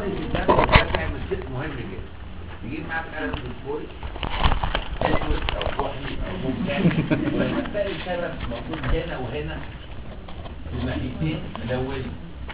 نظري في الدم ده بيعمل شيء مهم جدا يجيب معاك قلم فوسفوري اسود او كحلي او ممتاز ولما تلاقي السبب موجود هنا وهنا في الناحيتين لونه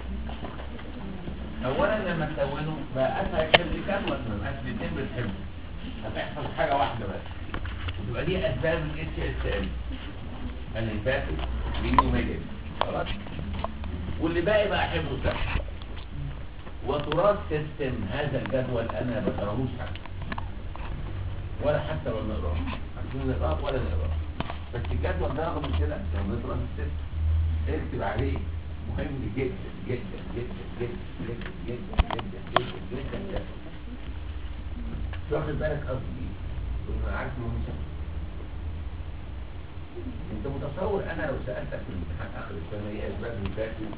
اولا لما تلونه بقى اسهل حفظ جدول ما بقاش الاثنين بالحفظ هتحفظ حاجه واحده بس يبقى دي اسباب الاتش اس ال اللي فاتت للنيوميديا خلاص واللي باقي بقى حفظه سهل وتراث سيستم هذا الجدول انا ما بقراهوش حتى ولا حتى ولا نقراه عشان نقراه ولا نقراه بس الجدول ده رغم كده لو نقرا السيستم اكتب عليه مهم جدا جدا جدا جدا جدا جدا جدا جدا جدا جدا مش واخد بالك قصدي ايه؟ انا عارف انه مش انت متصور انا لو سالتك في الامتحان اخر السنه ايه اسباب الفاتن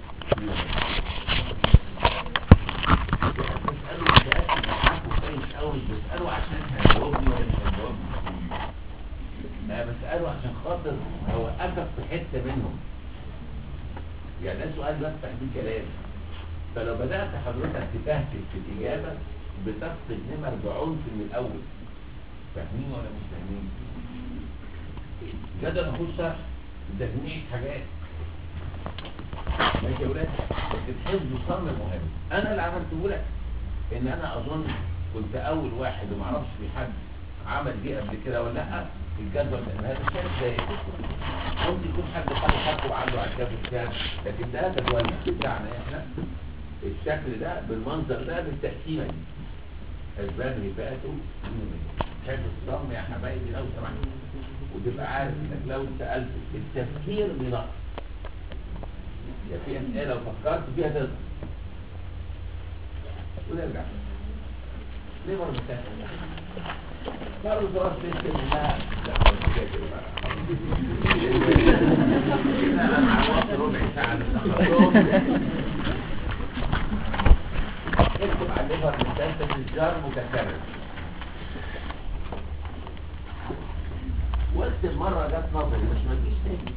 بساله متاكد انا عارفه كويس قوي مش بساله عشان هيجاوبني ولا مش هيجاوبني انا بساله عشان خاطر اوقفك في حته منهم يعني ده سؤال بفتح بيه كلام فلو بدات حضرتك تتهتف في الاجابه بتفقد نمر بعنف من الاول فاهمين ولا مش فاهمين؟ جدل اخش شرح تجميع حاجات ماشي يا ولاد بس الحفظ صم مهم انا اللي عملته لك ان انا اظن كنت اول واحد وما اعرفش في حد عمل دي قبل كده ولا لا في الجدول ده هذا الشيء زي ممكن يكون حد خد حقه وعنده على الكتاب بتاعه لكن ده جدولنا بتاعنا احنا الشكل ده بالمنظر ده بالتقسيمه دي اسباب هباته حفظ الصم يا حبايبي لو سمحت وتبقى عارف انك لو سالت التفكير بنقص يا في اسئله لو فكرت فيها تقدر ونرجع ليه مرة تانية مرة دراسة تكتب انها لا مش كده بقى انا عوضت ربع ساعة للتخرج اكتب على الليفر مستنتج الجار متكرر واكتب مرة جت نظري مش ما تجيش تاني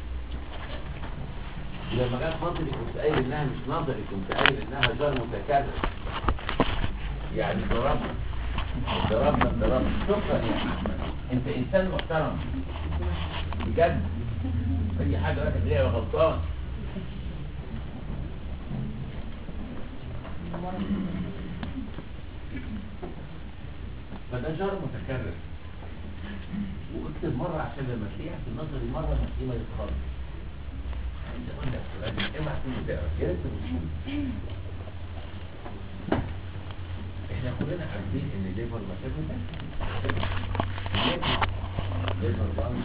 ولما جت نظري كنت قايل انها مش نظري كنت قايل انها جار متكرر يعني ضربنا ضربنا ضربنا شكرا يا احمد انت انسان محترم بجد اي حاجه واحد ليها غلطان فده جار متكرر واكتب مرة عشان لما تلاقيها في النظري مرة ما تلاقيه ما يتخرج عايز اقول لك سؤال اوعى تكون بتقرا يا ريت تبص احنا كلنا عارفين ان الليفر مكانه ده ليفر بان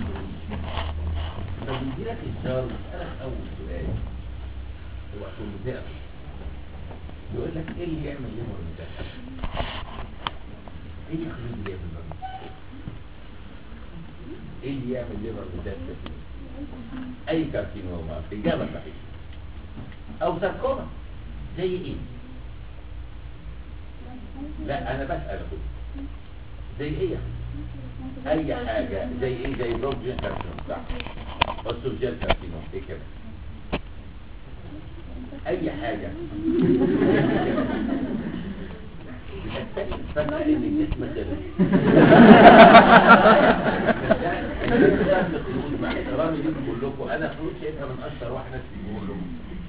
فبيجي لك الجار يسألك اول سؤال هو عشان بتقرا يقول لك ايه اللي يعمل ليفر مكانه ايه التخريج اللي يعمل ليفر ايه اللي يعمل ليفر مكانه اي كارسينوما اجابه صحيحه او ساركوما زي ايه لا انا بسأل اخوك زي ايه اي حاجة زي ايه زي بروجين كارسينوم صح اوسوجين كارسينوم ايه كده اي حاجة بتكتشف فجأة ان الجسم خلص مع احترامي ليكم كلكم انا فلوس شايفها من اشهر واحدة في بيقولوا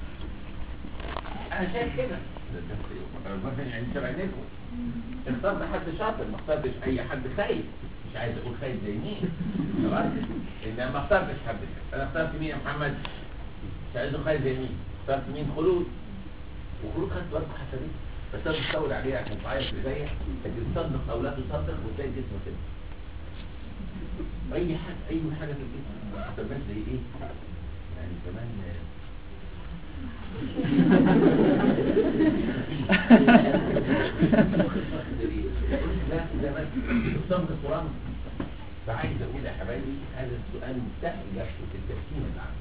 انا شايف كده مثلا يعني شبعنيكم اخترت حد شاطر ما اخترتش اي حد خايف مش عايز اقول خايف زي مين خلاص ان ما اخترتش حد خايف. انا اخترت مين يا محمد مش عايزه خايف زي مين اخترت مين خلود وخلود خدت برضه حسابية بس انا بستول عليها عشان تعيط في ايديا لكن تصدق او لا تصدق وتلاقي جسمك كده اي حاجه اي حاجه في الجسم حسابات زي ايه يعني كمان لا ده بس قسم القرآن فعايز اقول يا حبايبي هذا السؤال سهل جابته في التفكير العام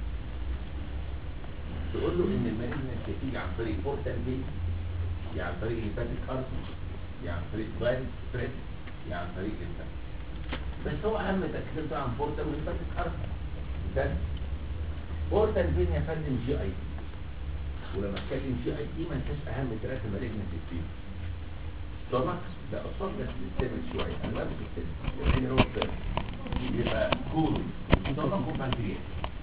تقول له ان المريض بتيجي عن طريق بورتال بي يا عن طريق هيباتيك ارث يا عن طريق فايروس ستريس يا عن طريق انت بس هو اهم تكليف عن بورتال وهيباتيك ارث بس بورتال بين يا فندم جي اي ولما اتكلم جي اي تي ما انساش اهم ثلاثه مالجنت فيه ستومك لا قصاد بس السيستمك شويه انا بقى السيستمك لان هو السيستمك يبقى كول ستومك وبنكرياس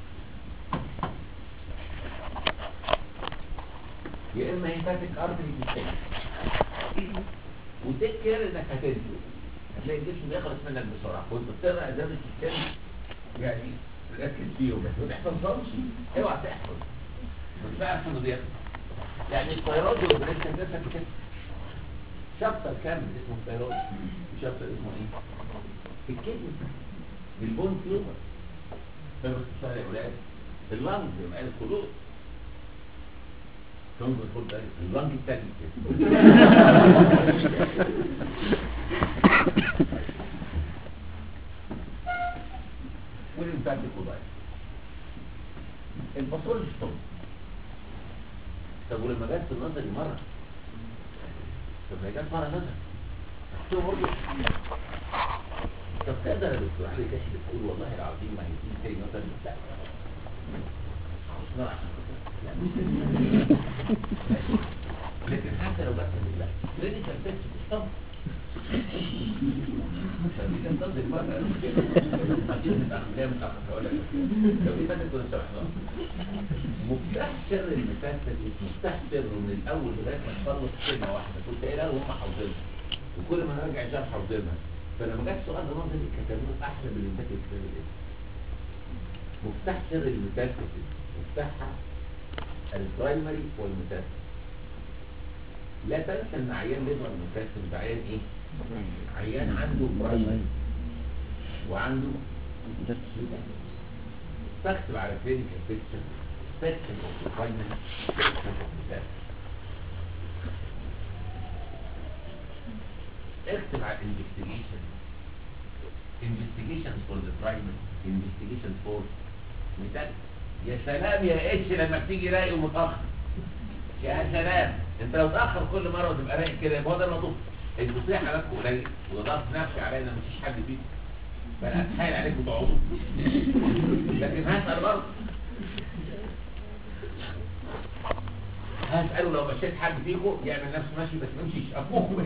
يا اما هيباتيك ارتري تستنى وتيك كير انك هتنزل هتلاقي الجسم بيخلص منك بسرعه وانت بتقرا ازاز السيستم يعني ركز فيهم بس ما تحفظهمش اوعى تحفظ مش بعرف انه بيخلص يعني الطيران والبريشن ده كده شابتر كامل اسمه الطيران وشابتر اسمه ايه؟ الكدني البون تيومر باختصار يا ولاد اللنج زي ما قال الخلود كم بتقول ده اللنج التاني والانفانتيك وضعي الباثولوجي ستوب طب ولما جت في النظري مرة طب ما هي جت مرة نظر شو برضه طب تقدر يا دكتور علي كاشف تقول والله العظيم ما هيجي تاني نظر لا مش نوع لكن حتى لو جت لا كلينيكال تيست ستوب فدي كانت ضد المرة هدي متأخر ليه متأخر هقول لك لو دي فاتت كنا شرحناها مفتاح سر المفاتة مفتاح سر من الأول لغاية ما تخلص كلمة واحدة كنت قايلها وهم حافظينها وكل ما نرجع شرح حافظينها فلما جت سؤال نظري كتبوه أحلى من اللي فاتت في الاسم مفتاح سر المفاتة مفتاحها البرايمري والمتاسس لا تنسى ان عيان ليفر متاسس ده عيان ايه؟ عيان عنده برايمري وعنده تكتب على كلينيكال بيكتشر section of the primary section of the test. اكتب على investigation investigation for the primary investigation for مثال يا سلام يا اتش لما بتيجي رايق ومتاخر يا سلام انت لو تاخر كل مره وتبقى رايق كده يبقى هو ده المطلوب التصريح حالاتكم قليل وضغط نفسي عليا ان مفيش حد فيكم فانا اتحايل عليكم تقعدوا لكن هسال برضه هسأله لو مشيت حد فيكم يعمل نفسه ماشي بس ما يمشيش أبوه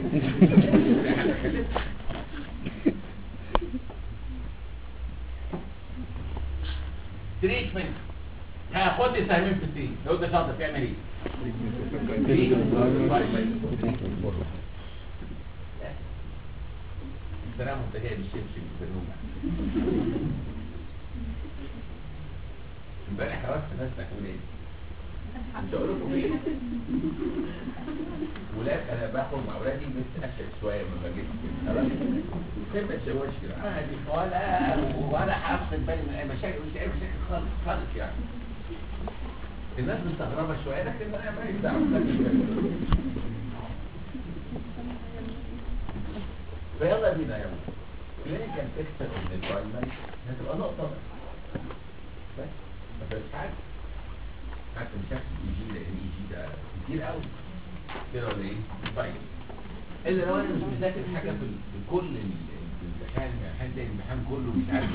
تريتمنت هاخد لي سهمين في السين لو انت شاطر تعمل ايه؟ السلام انت جاي بالشبشب في النوم امبارح حركت نفسك وليه؟ مش هقول لكم ايه ولاد انا باخد مع اولادي بس اشد شويه لما باجي خلاص ما تشوش كده عادي ولا ولا حاسس بالي من اي مشاكل مش اي مشاكل خالص خالص يعني الناس مستغربه شويه لكن انا ما يدعم فيلا بينا يلا كلينيكال بيكتشر اوف ذا برايمري هتبقى نقطه بس ما فيهاش حاجه حتى مش هكتب اي جي لان اي جي ده كتير قوي كده ولا ايه؟ طيب الا لو انا مش مذاكر حاجه في في كل الامتحان الامتحان ده الامتحان كله مش عارف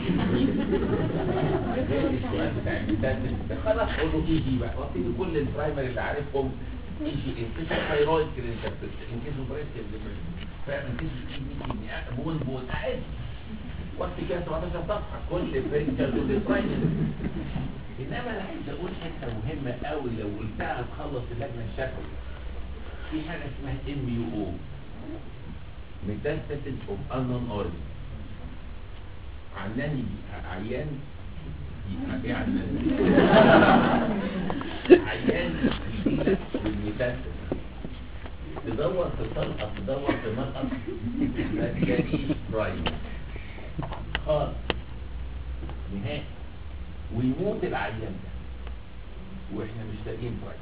ايه السؤال بتاع الامتحان ده خلاص قول له اي جي بقى واعطيني كل البرايمري اللي عارفهم اي جي انكيس الثايرويد كلينيكال انكيس البريست فاهم انكيس الاي بون بون عادي وقت كده 17 صفحه كل برينتر برايمري انما انا عايز اقول حته مهمه قوي لو قلتها هتخلص اللجنه الشفوي في حاجه اسمها ام يو او ميتاستاسيس اوف انون اورجن عناني عيان يعني عيان يجيلك بالميتاستاسيس تدور في طلقه تدور في مرقص ما تلاقيش برايم خالص نهائي ويموت العيان ده واحنا مش لاقيين برايم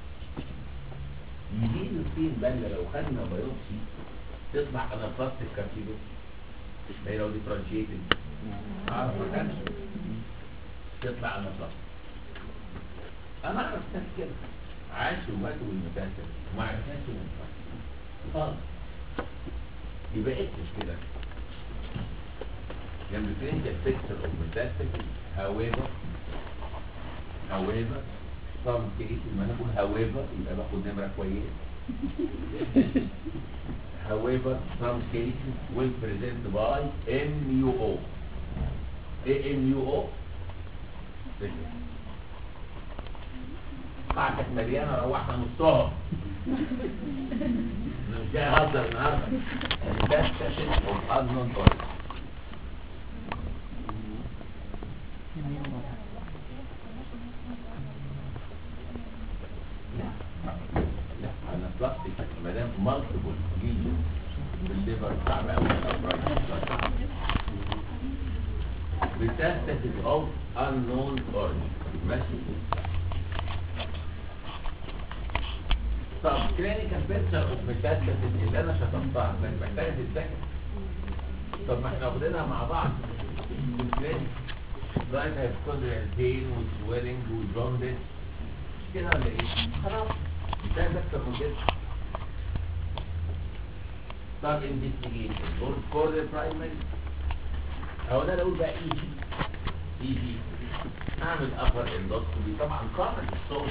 يجيب الطين بله لو خدنا بايوبسي تطلع انافلاستيك كارسينوم ما هي لو ديفرنشيتد اعرف ما كانش تطلع انافلاستيك انا اعرف ناس كده عاشوا وماتوا بالمتاسف وما عرفناش من خالص يبقى اكتب كده جنب clinical picture of metastasis however however some cases ما انا اقول however يبقى باخد نمره كويسه however some cases will present by MUO ايه MUO قاعدة مليانة روحنا نصها انا مش جاي اهزر النهارده ده ستاشن اوف unknown origin لا انا بلاستيك ما دام مالتيبل ليجن بالليفر صعب قوي ميتاستاسيس اوف unknown origin ماشي طب كلينيكال بيكتشر اوف ميتاستاسيس اللي انا شطبتها بس محتاجه تتذاكر طب ما احنا واخدينها مع بعض في الكلينيك رايت هيبكوندريال بين وسويلنج وجوندس مش كده ولا ايه؟ خلاص مش عايز اكتر من كده طب انفستيجيشن فور ذا برايمري هو ده اقول بقى ايجي ايجي اعمل ابر اندوسكوبي طبعا قامت الصوت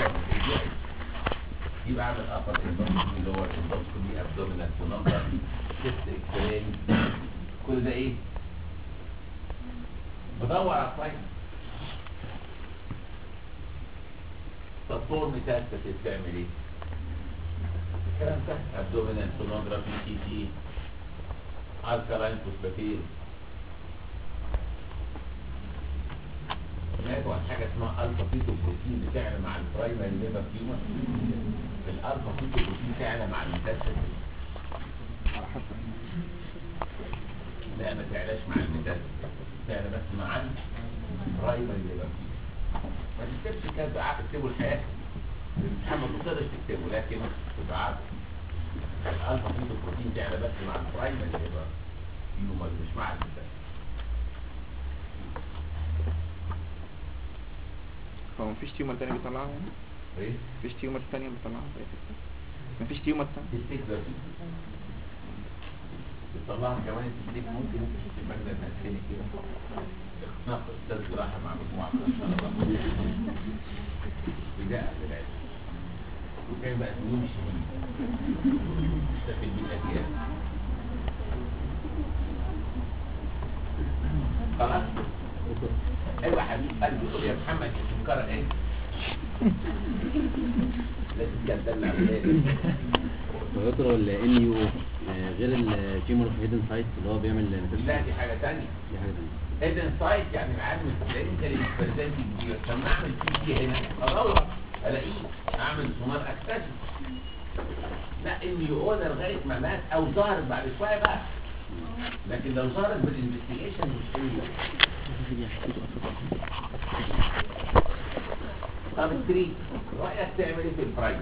يبقى اعمل ابر اندوسكوبي لور اندوسكوبي ابدومينال سونوجرافي شيست اكس راي كل ده ايه؟ بدور على برايمري طب فور ميتاستاسيس تعمل ايه؟ الكلام ده ابدومينال سونوجرافي سي تي الكالاين فوسفاتيز سمعتوا عن حاجه اسمها الفا فيتو بروتين بتعلى مع البرايمري ليفر تيومر الالفا فيتو بروتين تعلى مع الميتاستاسيس لا ما تعلاش مع الميتاستاسيس تعلى بس مع البرايمري ليفر ما تكتبش كذا عارف تكتبه الحياه الامتحان ما تقدرش تكتبه لكن تبقى عارف الالفا فيتو بروتين تعلى بس مع البرايمري ليفر تيومر مش مع الميتاستاسيس هو مفيش تيومر تاني بيطلعها يعني ايه؟ مفيش تيومر تانية بيطلعها في أي حتة مفيش تيومر تاني تفتكر بتطلعها كمان تفتكر ممكن تبقى ده تأثيري كده اختناق استاذ جراحة مع مجموعة من الطلبة بداية بالعلم وكان بقى سنين شديد استفيد من الأجيال خلاص ايوه حبيب قلبي قول يا محمد السكر ايه لازم كان دلع ولادي دكتور الان يو غير التيومر اوف هيدن سايت اللي هو بيعمل لا دي حاجة تانية دي حاجه ثانيه اذن سايت يعني معلم كلينيكال بريزنت كبير لما اعمل سي تي هنا ادور الاقيه اعمل سونار اكتشف لا ان يو ده لغايه ما مات او ظهرت بعد شويه بقى لكن لو ظهرت بالانفستيجيشن مش ان طب التريت رايك تعمل ايه في البرايمر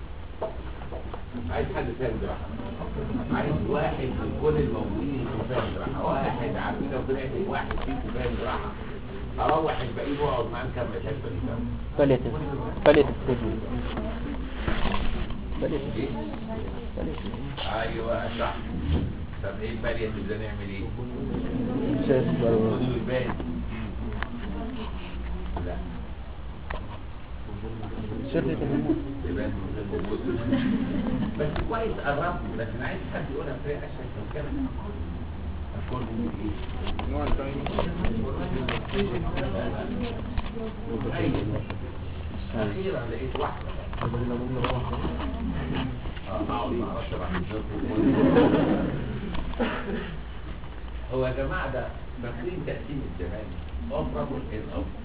عايز حد فاهم جراحه عايز واحد من كل الموجودين يكون فاهم جراحه واحد عارفين لو طلعت واحد فيكم فاهم جراحه اروح الباقيين واقعد معاه نكمل الحته دي فاهم باليتيف باليتيف تريتمنت باليتيف ايه باليتيف ايوه صح طب ايه البالياتيف ده نعمل ايه؟ شايف برضه. خدوا البان لا شرطة الهرمون يبان من غير وجود بس كويس قربت لكن عايز حد يقولها بطريقه اشهر من كده اكون ايه نوع التاني أيوة. اخيرا لقيت واحده اه اقعد مع رشا راح هو يا جماعه ده فاكرين تقسيم الزمان اوبرابل ان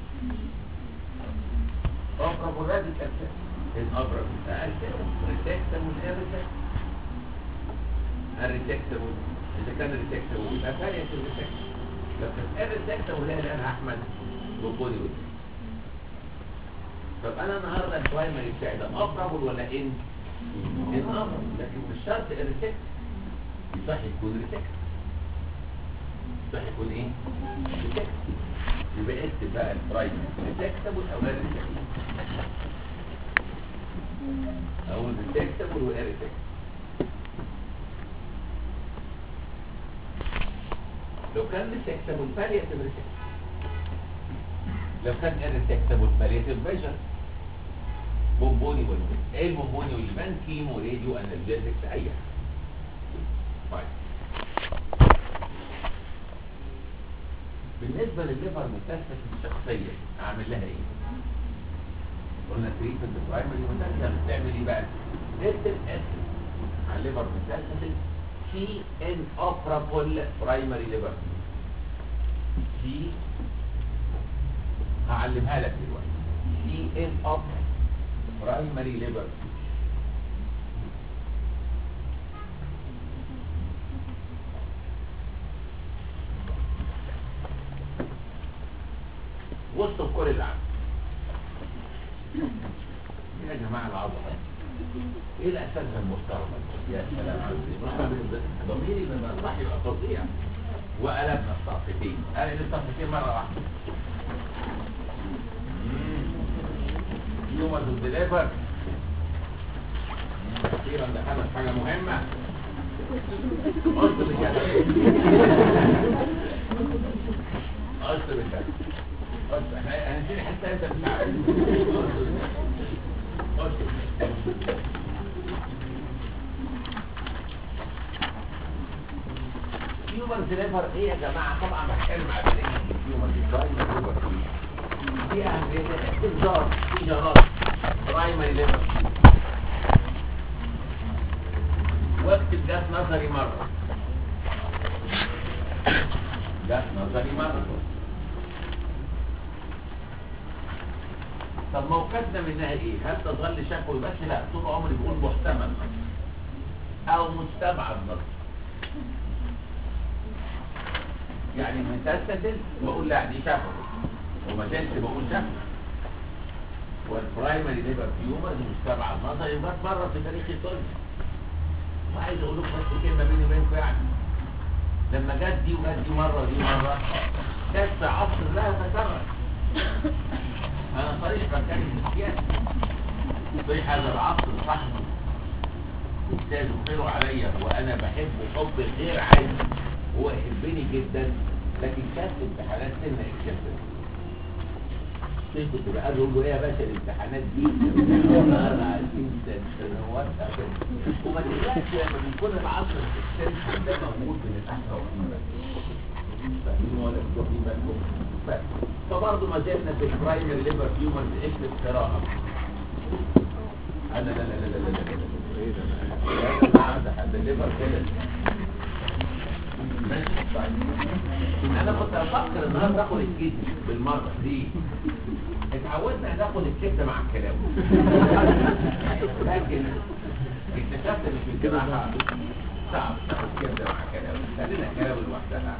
اوبرابل راديكال ان اوبرابل ريتكتابل اريتكتابل الريتكتابل اذا كان ريتكتابل يبقى فارق في الريتكتابل لكن الريتكتابل لا الان احمد وبودي ويت طب انا النهارده البرايمري بتاعي ده اوبرابل ولا ان؟ ان اوبرابل لكن مش شرط الريتكتابل يصح يكون ريتكتابل صح يكون ايه؟ ريتكتابل يبقى اكتب بقى البرايمري ريتكتابل او غير ريتكتابل او ريتكتابل وغير ريتكتابل لو كان ريتكتابل باليتيف ريتكتابل لو كان irrespectable palliative measure بونبوني واللبان ايه البونبوني واللبان كيمو راديو انرجيتكس اي حاجه طيب بالنسبه للليفر ميتاستاسيس الشخصيه اعمل لها ايه قلنا تريتمنت برايمري ميتاستاسيس بتعمل ايه بقى نكتب اسم على الليفر ميتاستاسيس سي ان اوبرابول برايمري ليفر سي هعلمها لك دلوقتي سي ان اوب برايمري ليفر وسط كل العالم يا جماعة العظمة ايه الاساس المحترم يا سلام عليك ضميري لما صح يبقى فظيع وقلبنا الصفحتين قلب الصفحتين مرة واحدة يوم الدليفر اخيرا دخلنا في حاجة مهمة قلت بالجد قلت بالجد قلت احنا هنشيل حتى انت مش عارف قلت قلت هيومن ليفر ايه يا جماعه طبعا بتكلم على الهيومن ليفر دي اهميه استنزار في جرات برايمري ليفر واكتب جات نظري مره جات نظري مره طب موقفنا منها ايه هل تظل شكوى بس لا طول عمري بقول محتمل او مستبعد نظر يعني متسلسل بقول لا دي شفوي وما زلت بقول شفوي والبرايمري ليبر تيومر دي مستبعد نظري وجت مره في تاريخ الدنيا وعايز اقول لكم بس كلمه بيني وبينكم يعني لما جت دي وجت دي مره ودي مره جت في عصر لا تكرر انا صريح بتكلم بالسياسه صريح هذا العصر صاحبه استاذ خيره عليا وانا بحبه حب غير عادي هو يحبني جدا لكن كانت امتحانات سنة اكتشفت كنت بقى اقول له ايه يا باشا الامتحانات دي وما تقلقش لما بيكون العصر في السن ده موجود من الاحرى فاهمين ولا مش واخدين بالكم بس فبرضه ما زلنا في البرايمري ليفر تيومر اكتب قراءه انا لا لا لا لا لا لا لا لا ده حد الليفر كده انا كنت افكر النهارده اخد الكيد بالمره دي اتعودنا ناخد الكبده مع الكلام لكن اكتشفت ان في الجراحه صعب تاخد كبده مع الكلام خلينا الكلام لوحدها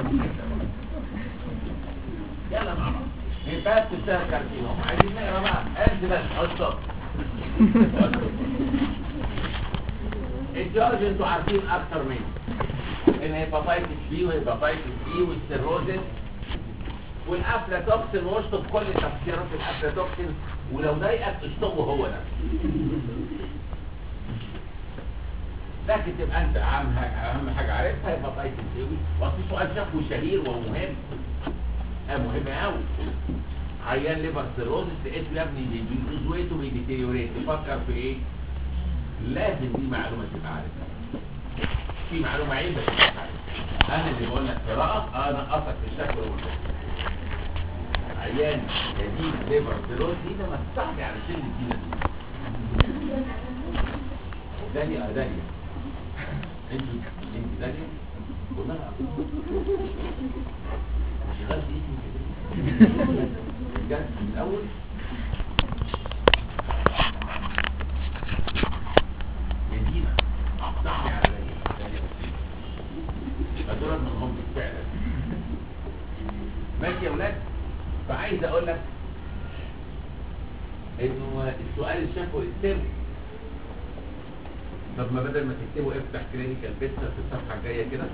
يلا مع بعض هيبات تشتغل كارتينوم عايزين نقرا بقى قد بس اصطب الجورج انتوا عارفين اكتر مني الهيباتايتس بي وهيباتايتس اي والسيروزس والافلاتوكسين واشطب كل تفسيرات الافلاتوكسين ولو ضايقك اشطبه هو نفسه لكن تبقى انت اهم حاجه اهم حاجه عارفها هيباتايتس اي واصل سؤال شكوى شهير ومهم اه مهم قوي عيان ليفر سيروزس لقيت يا ابني بيلوز ويت وبيديتيريوريت تفكر في ايه؟ لازم دي معلومه تبقى عارفها في معلومة عيبة انا اللي بقول لك قراءة انا اثق في الشكل والشكل عيان جديد ليبر سيروز دي ده مستحبي على سن الدينة دانيا اه دانيا انت انت دانيا قلنا لها شغلت اسمي كده جت من الاول يدينا صحي على فدول من هم فعلا ماشي يا ولاد فعايز اقول لك انه السؤال الشفوي اكتبه طب ما بدل ما تكتبه افتح كلينيكال بيتنا في الصفحه الجايه كده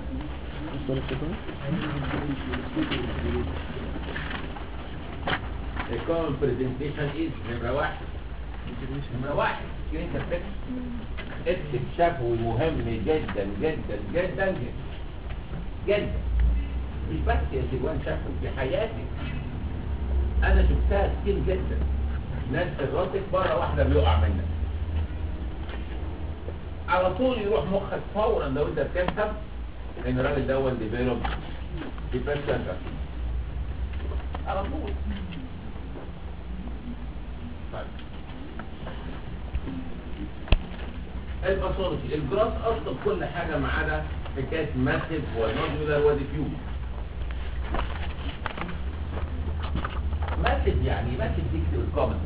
الكومن برزنتيشن از نمره واحد نمره واحد كلينيكال بيتنا اكتب شفوي مهم جدا جدا جدا جدا جدا مش بس يا سيوان شافوا في حياتي انا شفتها كتير جدا ناس الراسك بره واحده بيقع منك على طول يروح مخك فورا لو انت بتفهم ان الراجل ده ديفلوب ديبرشن على طول طيب الباثولوجي الجراس اصلا كل حاجه ما عدا حكايه ماسيف ونودولار وديفيوز ماسيف يعني ماسيف دي الكومن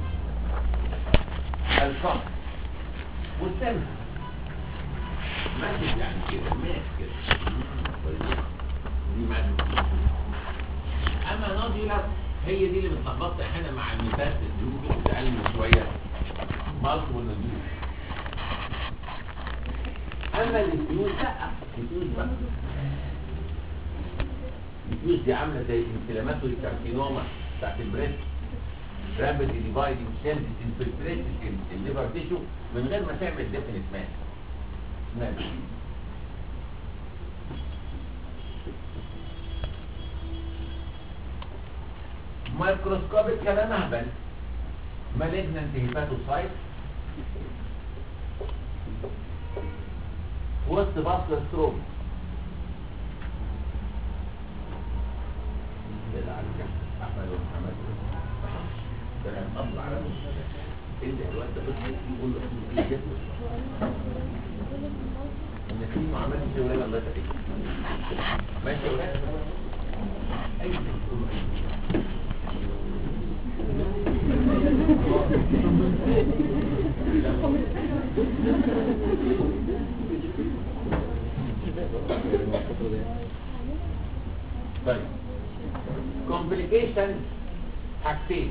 الكومن والسمع ماسيف يعني كده ماس كده دي ماسيف اما نودولار هي دي اللي بتلخبط احيانا مع الميتات اللي ممكن تتعلم شويه مالت والنودولار اما الفيوز لا الفيوز بقى الفيوز دي عامله زي الانفلاماتوري كارسينوما بتاعت البريست رابid ديفايدنج سيلز انفلتريت الليفر تيشو من غير ما تعمل ديفينيت ماس اسمها دي. مايكروسكوبيك كلام اهبل مالجنانت هيباتوسايت وسط بصل ستروب كده على كده احمد ومحمد ده كان اصل على انت الوقت بس يقول له ايه جسمه ان في ما عملتش ولا الله يسعدك ماشي يا ولاد اي شيء تقولوا اي شيء. طيب كومبليكيشن حاجتين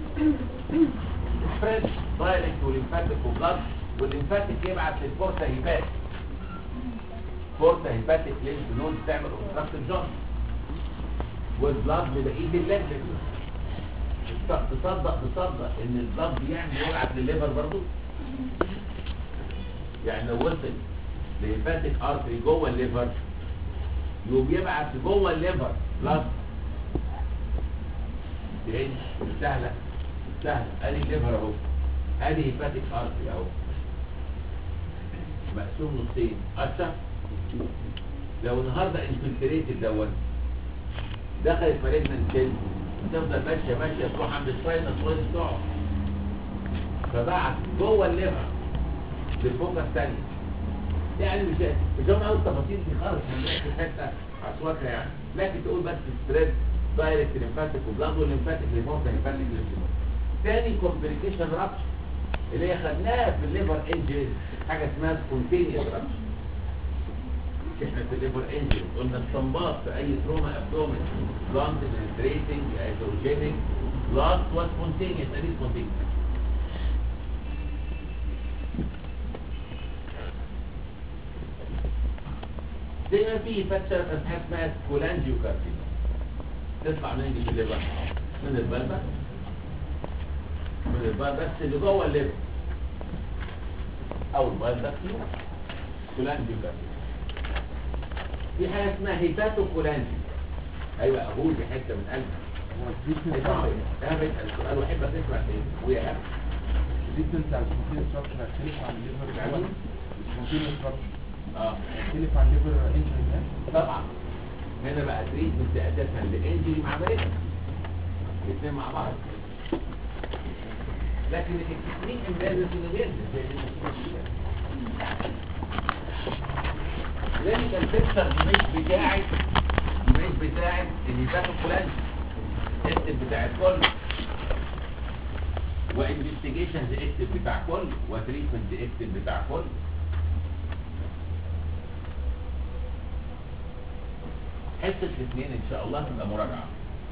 سبريد دايركت وليمفاتيك وبلاد والليمفاتيك يبعت للفورتا هيبات فورتا هيباتيك لينف نود تعمل اوبستراكتيف جون والبلاد لبقيه الليمف تصدق تصدق ان البلاد بيعمل يبعت للليفر برضو يعني لو وصل لهيباتيك ارتري جوه الليفر يقوم يبعت جوه الليفر بلاد تاني سهله سهله ادي الليفر اهو ادي هيباتيك ارتري اهو مقسوم نصين اشهر لو النهارده انفلتريتد دوت دخلت مالجنان سيل تفضل ماشيه ماشيه تروح عند الساينس وين تقع فبعت جوه الليفر للفوكس الثانيه يعني مش مش هم قوي التفاصيل دي خالص من في حته عشوائيه يعني لكن تقول بس ستريس دايركت ليمفاتيك وبلاد والليمفاتيك ليمفوما ليمفاتيك ليمفوما تاني كومبليكيشن رابش اللي هي خدناها في الليفر انجل حاجه اسمها سبونتينيوس رابش احنا في الليفر انجل قلنا استنباط في اي تروما ابدومين بلانت بنتريتنج هيدروجينيك بلاست وسبونتينيوس ادي سبونتينيوس زي ما في فتشة فتحة اسمها كولانجيو كارسينوما تطلع منين دي في الليفر من البلبس من البلبس اللي جوه الليفر او البلبس كولانجيو كارسينوما في حاجه اسمها هيباتو كولانجيو ايوه ابوه دي حته من قلبي انا بسال السؤال واحب اسمع ايه ويا هب الديتيلز بتاع السبونتينيوس ستراكشر هتختلف عن الليفر يعني؟ السبونتينيوس ستراكشر اه هتختلف عن الليفر انجري مان طبعا هنا بقى تريتمنت اساسا لانجري مع مريض الاثنين مع بعض لكن التكنيك امبارح من غير زي ذلك الفكر مش بتاعي مش بتاعي اللي تاخد فلان اكتب بتاع الكل وانفستيجيشنز اكتب بتاع كل وتريتمنت اكتب بتاع كل حصة الاثنين ان شاء الله تبقى مراجعة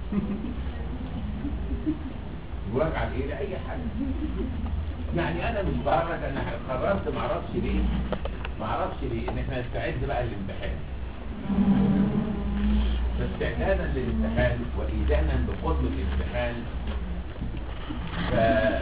مراجعة لايه لأي حاجة يعني انا مش بهرج انا قررت معرفش ليه معرفش ليه ان احنا نستعد بقى للامتحان فاستعدادا للامتحان وايذانا بقدم الامتحان ف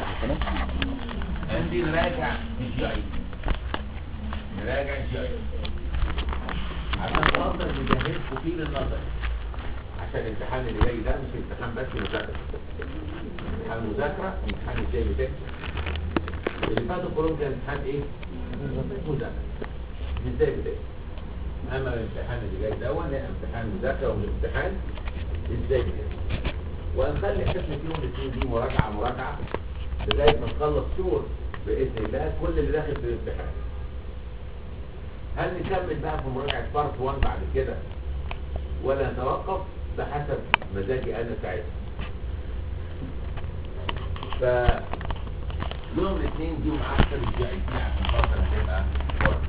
عندي نراجع الجاي نراجع الجاي عشان خاطر نجهزكم فيه للنظر عشان الامتحان اللي جاي ده مش امتحان بس مذاكره امتحان مذاكره امتحان ازاي بتكتب اللي فاتوا كلهم كان امتحان ايه؟ مذاكره ازاي بتكتب اما الامتحان اللي جاي ده ولا امتحان مذاكره وامتحان ازاي بتكتب وهنخلي حكم فيهم الاثنين دي مراجعه مراجعه لغايه ما نخلص شهور باذن الله كل اللي داخل في الامتحان هل نكمل بقى في مراجعه بارت 1 بعد كده ولا نتوقف ده حسب مزاجي انا ساعتها ف يوم الاثنين دي معسكر الجي اي تي عشان خاطر هتبقى فرق.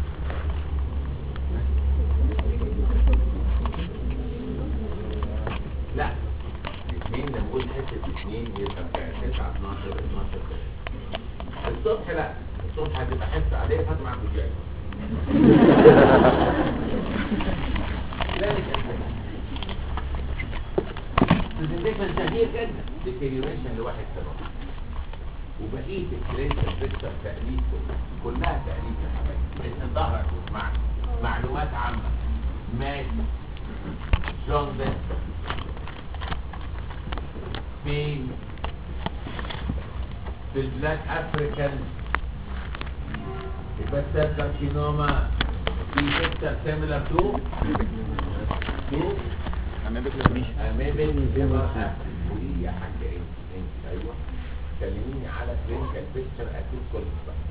لا الاثنين لما اقول حته الاثنين يبقى بتاع 9 12 12 كده. الصبح لا الصبح هتبقى حته عاديه فاتوا معاك الجي اي ذلك الفكرة برزنتيشن شهير جدا ديتيريوريشن لواحد سبب وبقيه الكلينيكال بيكتشر تأليف كلها تأليف يا حبايبي اسم ظهرك واسمعك معلومات عامة مات جون بيستر فين في البلاك افريكان البستر كارسينوما في بيكتشر سيميلر تو تو امامك لميش امامين بما ودي يا حاجه ايه انت ايوه كلميني على كلينيكال بيكتشر اكيد كل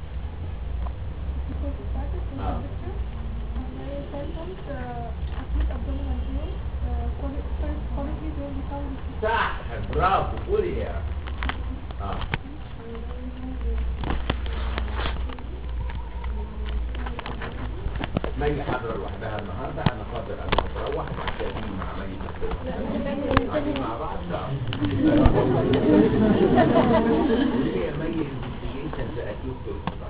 آه. صح برافو قولي يا اه مي حاضرة لوحدها النهارده انا قادر ان اتروح وهتكلم مع مي قاعدين مع بعض لا هي مي انفستيجيشن ذا اكيوت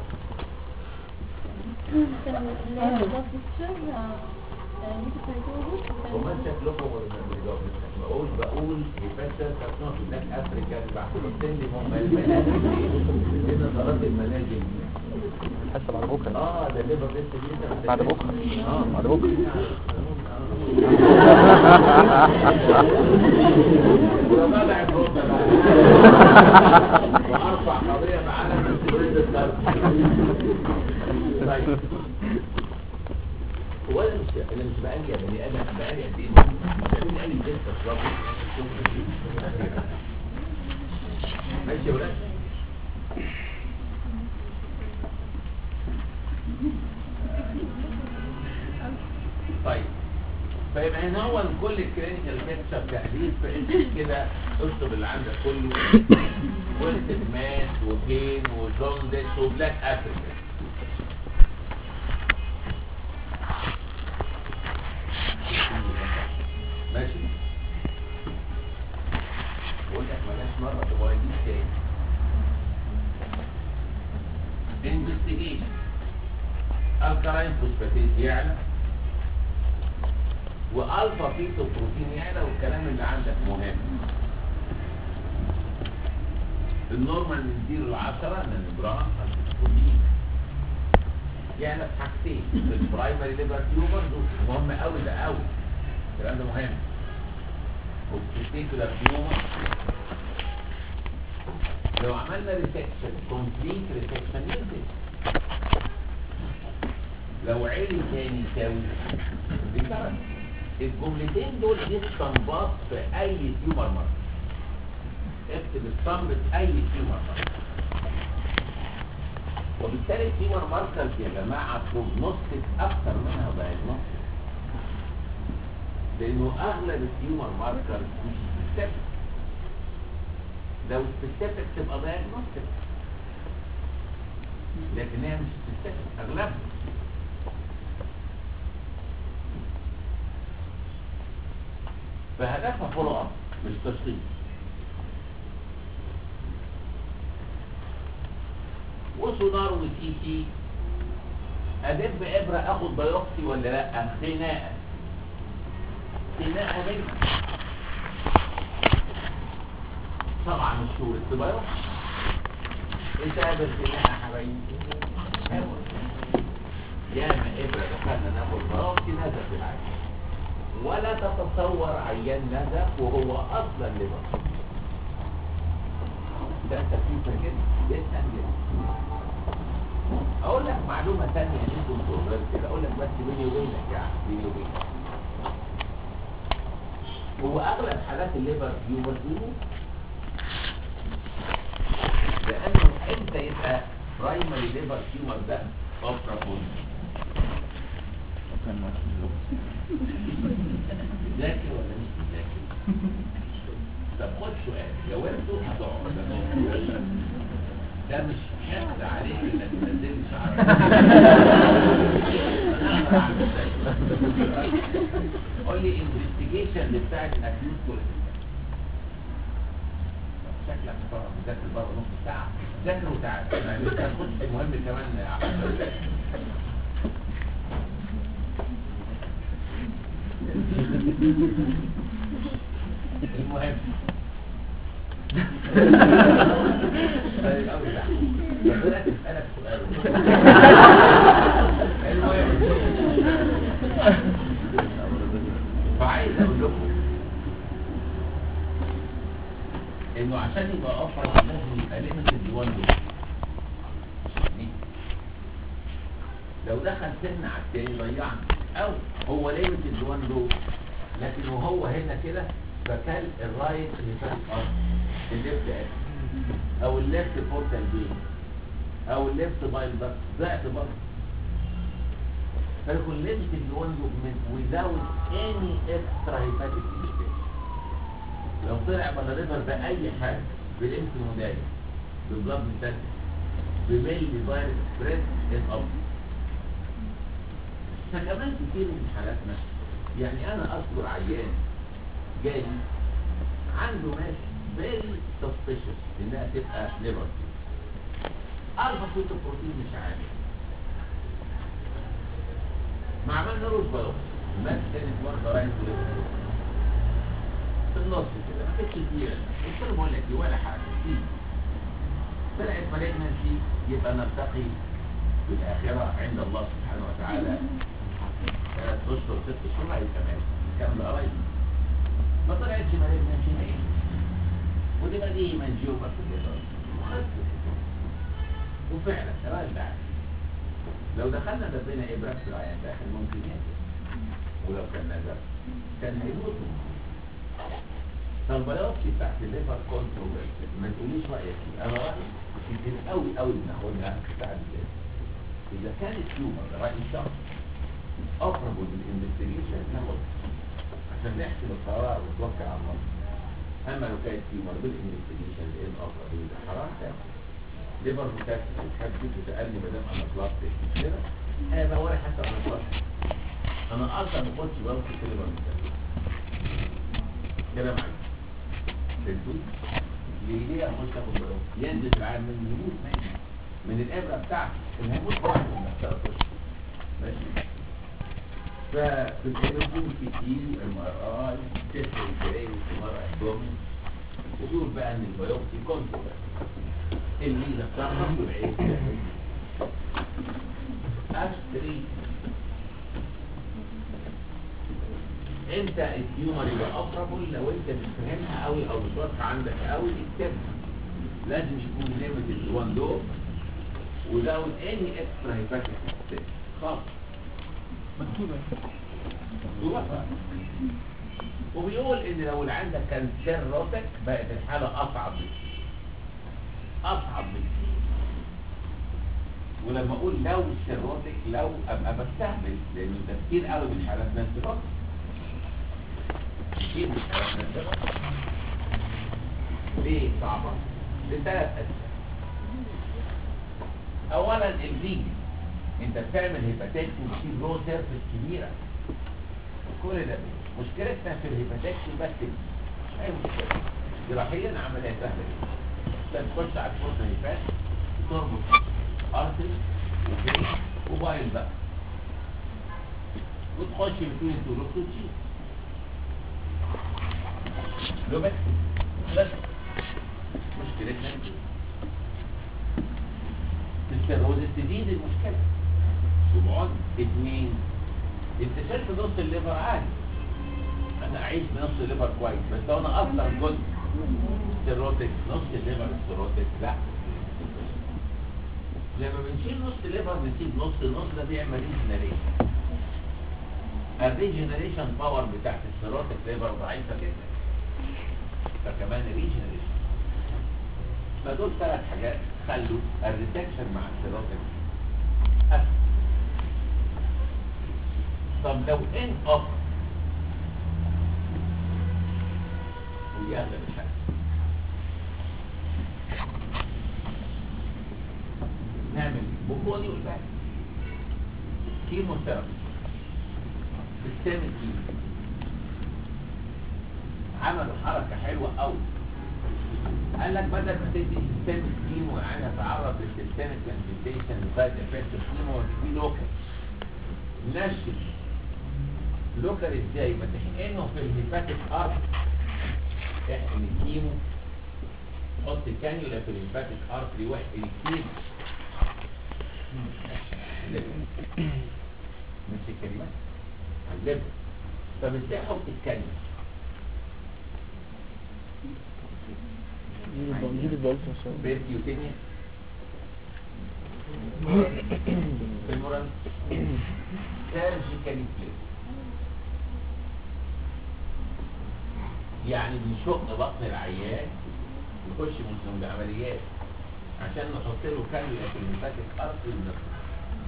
وما شكلكم بقول بقول يفسر تقنط هناك افريكا بعد السن هم المنازل هنا صارت المنازل حاسه بعد بكره اه ده ليفر بيست دي بعد بكره اه بعد بكره وطلع الرتبة بقى. وارفع قضية معانا في تريد الضرب طيب هو انا مش انا مش بقالي يا بني ادم انا بقالي قد ايه مش بقالي قالي لسه اشرب ماشي يا ولاد طيب فيبقى هنا هو كل الكلينيكال بيكتشر تأليف فانت كده اكتب اللي عندك كله ويلتد مات وبين وجوندس وبلاك افريكا ماشي بقول لك ملاش مرة تبقى يجيب تاني investigation الكلاين فوسفاتيز يعلى والفا فيتو بروتين يعلى والكلام اللي عندك مهم النورمال من 0 ل 10 نانوجرام الكولين يعلى في حاجتين في البرايمري ليفر تيومر مهم قوي ده قوي الكلام ده مهم والتستيكولار تيومر لو عملنا ريسكشن كومبليت ريسكشن ينزل لو عيني تاني يساوي بيكرر الجملتين دول دي استنباط في اي تيومر مارك اكتب استنبط اي تيومر مارك وبالتالي التيومر ماركرز يا جماعه بروجنوستيك اكتر منها دايجنوستيك لانه اغلب التيومر ماركرز مش سبيسيفيك لو سبيسيفيك تبقى دايجنوستيك لكن هي مش سبيسيفيك اغلبها فهدفها فولو اب مش تشخيص وسونار وسي تي ادب ابره اخد بايوبسي ولا لا خناقه خناقه بينهم طبعا مش صورة بايوبسي انت قابل خناقه يا حبايبي حلوة. ياما ابره دخلنا ناخد بايوبسي نزل في العين ولا تتصور عيان نزف وهو اصلا ليفر ده تكليفه جدا جدا جدا اقول لك معلومه ثانيه انتم تقولوا كده اقول لك بس بيني وبينك يعني بيني وبينك هو اغلب حالات الليفر تيومر بيموت لانه امتى يبقى برايمري ليفر تيومر ده اوبرابول ذاكر ولا مش مذاكر طب خد سؤال لو انتوا هتقعد ده مش حقد عليك انك تنزل شعرك قول لي انفستيجيشن بتاعت اكيوت كوليسترول شكلك طبعا مذاكر بره نص ساعه ذاكر وتعال يعني مش هتخش المهم كمان 10 دقايق المهم طيب قوي ده ربنا تسألك سؤال المهم فعايز اقول لكم انه عشان يبقى افضل لازم يبقى ليميتد لوان لو دخل سن على التاني ضيعني او هو ليميتد لوان دول لكن وهو هنا كده فكان الرايت اللي فات ارض الليفت اكس او الليفت بورتال بين او الليفت بايل دكت ضعت برضه فيكون ليميتد لوان موفمنت without any extra hepatic inhibition لو طلع بلا ليفر بأي حاجة بالامس مداية بالضبط مثال بميل فيروس سبريد الأب فكمان كتير من حالاتنا يعني أنا أذكر عيان جاي عنده ماشي فيري سسبيشس إنها تبقى ليفر ألفا فيتو بروتين مش عالي ما عملنا له البيوت الناس كانت واخدة رايت وليفر في النص كده ما كانتش كبيرة قلت له بقول لك دي ولا حاجة دي طلعت مالجنسي يبقى نلتقي في الآخرة عند الله سبحانه وتعالى ثلاث أشهر ست شهور أي كمان كام ده قريب ما طلعتش مالجنسي ما إيه ودي بقى دي منجوبة في الإدارة مخفف وفعلا راجل ده لو دخلنا دبينا إبرة في العيان داخل ممكن يأتي ولو كان نزل كان هيموت من فالبيوبسي بتاعت الليفر كونتروفيرسي ما تقوليش رايك فيه انا رايي يمكن قوي قوي ناخدها بتاع الليفر اذا كان التيومر راي الشخص اقرب بالانفستيجيشن ناخد عشان نحسب القرار ونتوكل على الله اما لو كانت تيومر بالانفستيجيشن لان اقرب يبقى حرام تاخد ليفر متاكد وتحدد وتسالني ما دام انا طلبت كده هيبقى ولا حتى انا طلبت انا اصلا ما قلتش بوصف في ليفر متاكد كده معايا فهمتوا؟ ليه ليه اخش اخد بالهم ينزل العالم من يموت ماشي من الابره بتاعته اللي هيموت واحد من نفسها تخش ماشي ففي التليفون كتير ام ار اي تيست الجرايم ام ار ابدومين ويقول بقى ان البيوبسي كونتر الميزه بتاعها والعين اشتري امتى التيومر يبقى افرابل لو انت مش فاهمها قوي او مش واضحه عندك قوي اكتبها لازم يكون ليميتد وان دور without any extra hepatic خالص مكتوبة مكتوبة وبيقول ان لو اللي عندك كان سيروتك بقت الحالة اصعب بكتير اصعب بكتير ولما اقول لو سيروتك لو ابقى بستهبل لانه ده كتير قوي من حالاتنا سيروتك كتير من حالاتنا سيروتك ليه صعبة؟ لثلاث اسباب اولا الفيجن انت بتعمل هيباتكتوم في رو سيرفيس كبيره كل ده مشكلتنا في الهيباتكتوم بس دي. مش اي مشكله جراحيا عمليه سهله جدا انت تخش على الفرن اللي فات تربط ارتل وفين وبايل بقى وتخش بين الدروس وتشيل لوبك بس مشكلتنا دي السيروز تزيد المشكلة سبعون اتنين انت شايف نص الليفر عادي انا اعيش بنص الليفر كويس بس لو انا اصلا كنت سيروتك نص الليفر سيروتك لا لما بنشيل نص الليفر بنسيب نص النص ده بيعمل ريجنريشن الريجنريشن باور بتاعت السيروتك ليفر ضعيفه جدا فكمان ريجنريشن فدول ثلاث حاجات خلوا الريتكشن مع السيروتك اسهل طب لو ان اوف ودي اغلب الحاجة نعمل بوكوني والباقي كيمو ثيرابي سيستمك كيمو عملوا حركة حلوة قوي قال لك بدل ما تدي سيستمك كيمو يعني اتعرض للسيستمك كونسنتريشن سايد افكت كيمو في لوكال نشف لوكال ازاي ما تحقنه في الهيباتيك ارت احقن الكيمو حط كانيولا في الهيباتيك ارتري واحقن الكيمو مش الكلمات علمها طب ازاي احط الكانيولا نجيب البولت عشان بيركيوتينيا فيمورال سيرجيكالي بليت يعني بنشق بطن العيان يخش مسلم بعمليات عشان نحط له كانيولا في الليمفاتيك ارض ونفسه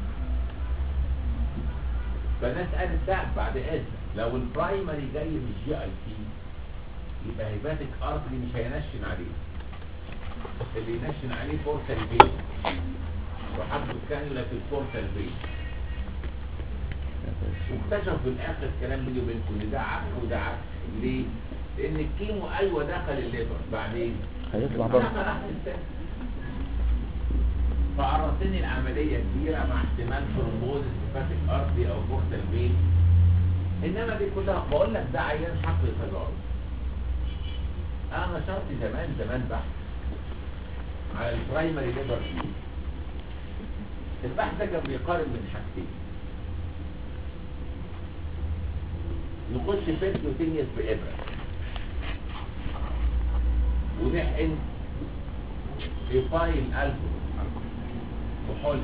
فالناس قالت لا بعد اذن لو البرايمري جاي من الجي اي تي يبقى هيباتيك ارتري مش هينشن عليه اللي ينشن عليه بورتال فين وحطوا الكانيولا في البورتال فين واكتشفوا في الاخر الكلام بيني وبينكم ان ده عك وده عك ليه؟ لان الكيمو ايوه دخل الليفر بعدين هيطلع دخل بره راح السن فعرضتني العمليه كبيره مع احتمال ثرومبوز سيباتيك ارتري او بورتال فين انما دي كلها بقول لك ده عيان حقل تجارب انا نشرت زمان زمان بحث على البرايمري ليبر فيو البحث ده كان بيقارن من حاجتين نخش بيركيوتينيوس بإبرة ونحقن ريفايل ألكول وحل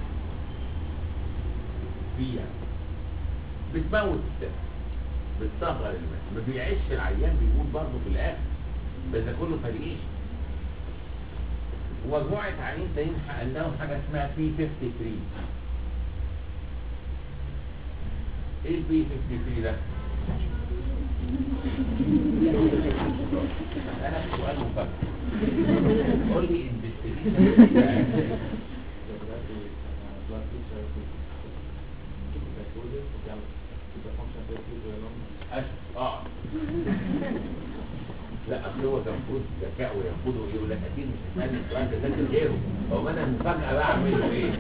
فيها بتموت السم بتصغر الماء ما بيعيش العيان بيموت برضه في الآخر بس ده كله فريقين ومجموعة عيانين تانيين حقن لهم حاجة اسمها بي 53 ايه البي 53 ده؟ انا سؤال مفاجئ قول لي انفستيجيشن اه لا اصل هو كان المفروض ذكاء وينفذه يقول لك اكيد مش هتسالني السؤال ده ذاكر غيره هو انا المفاجاه بقى اعمل له ايه؟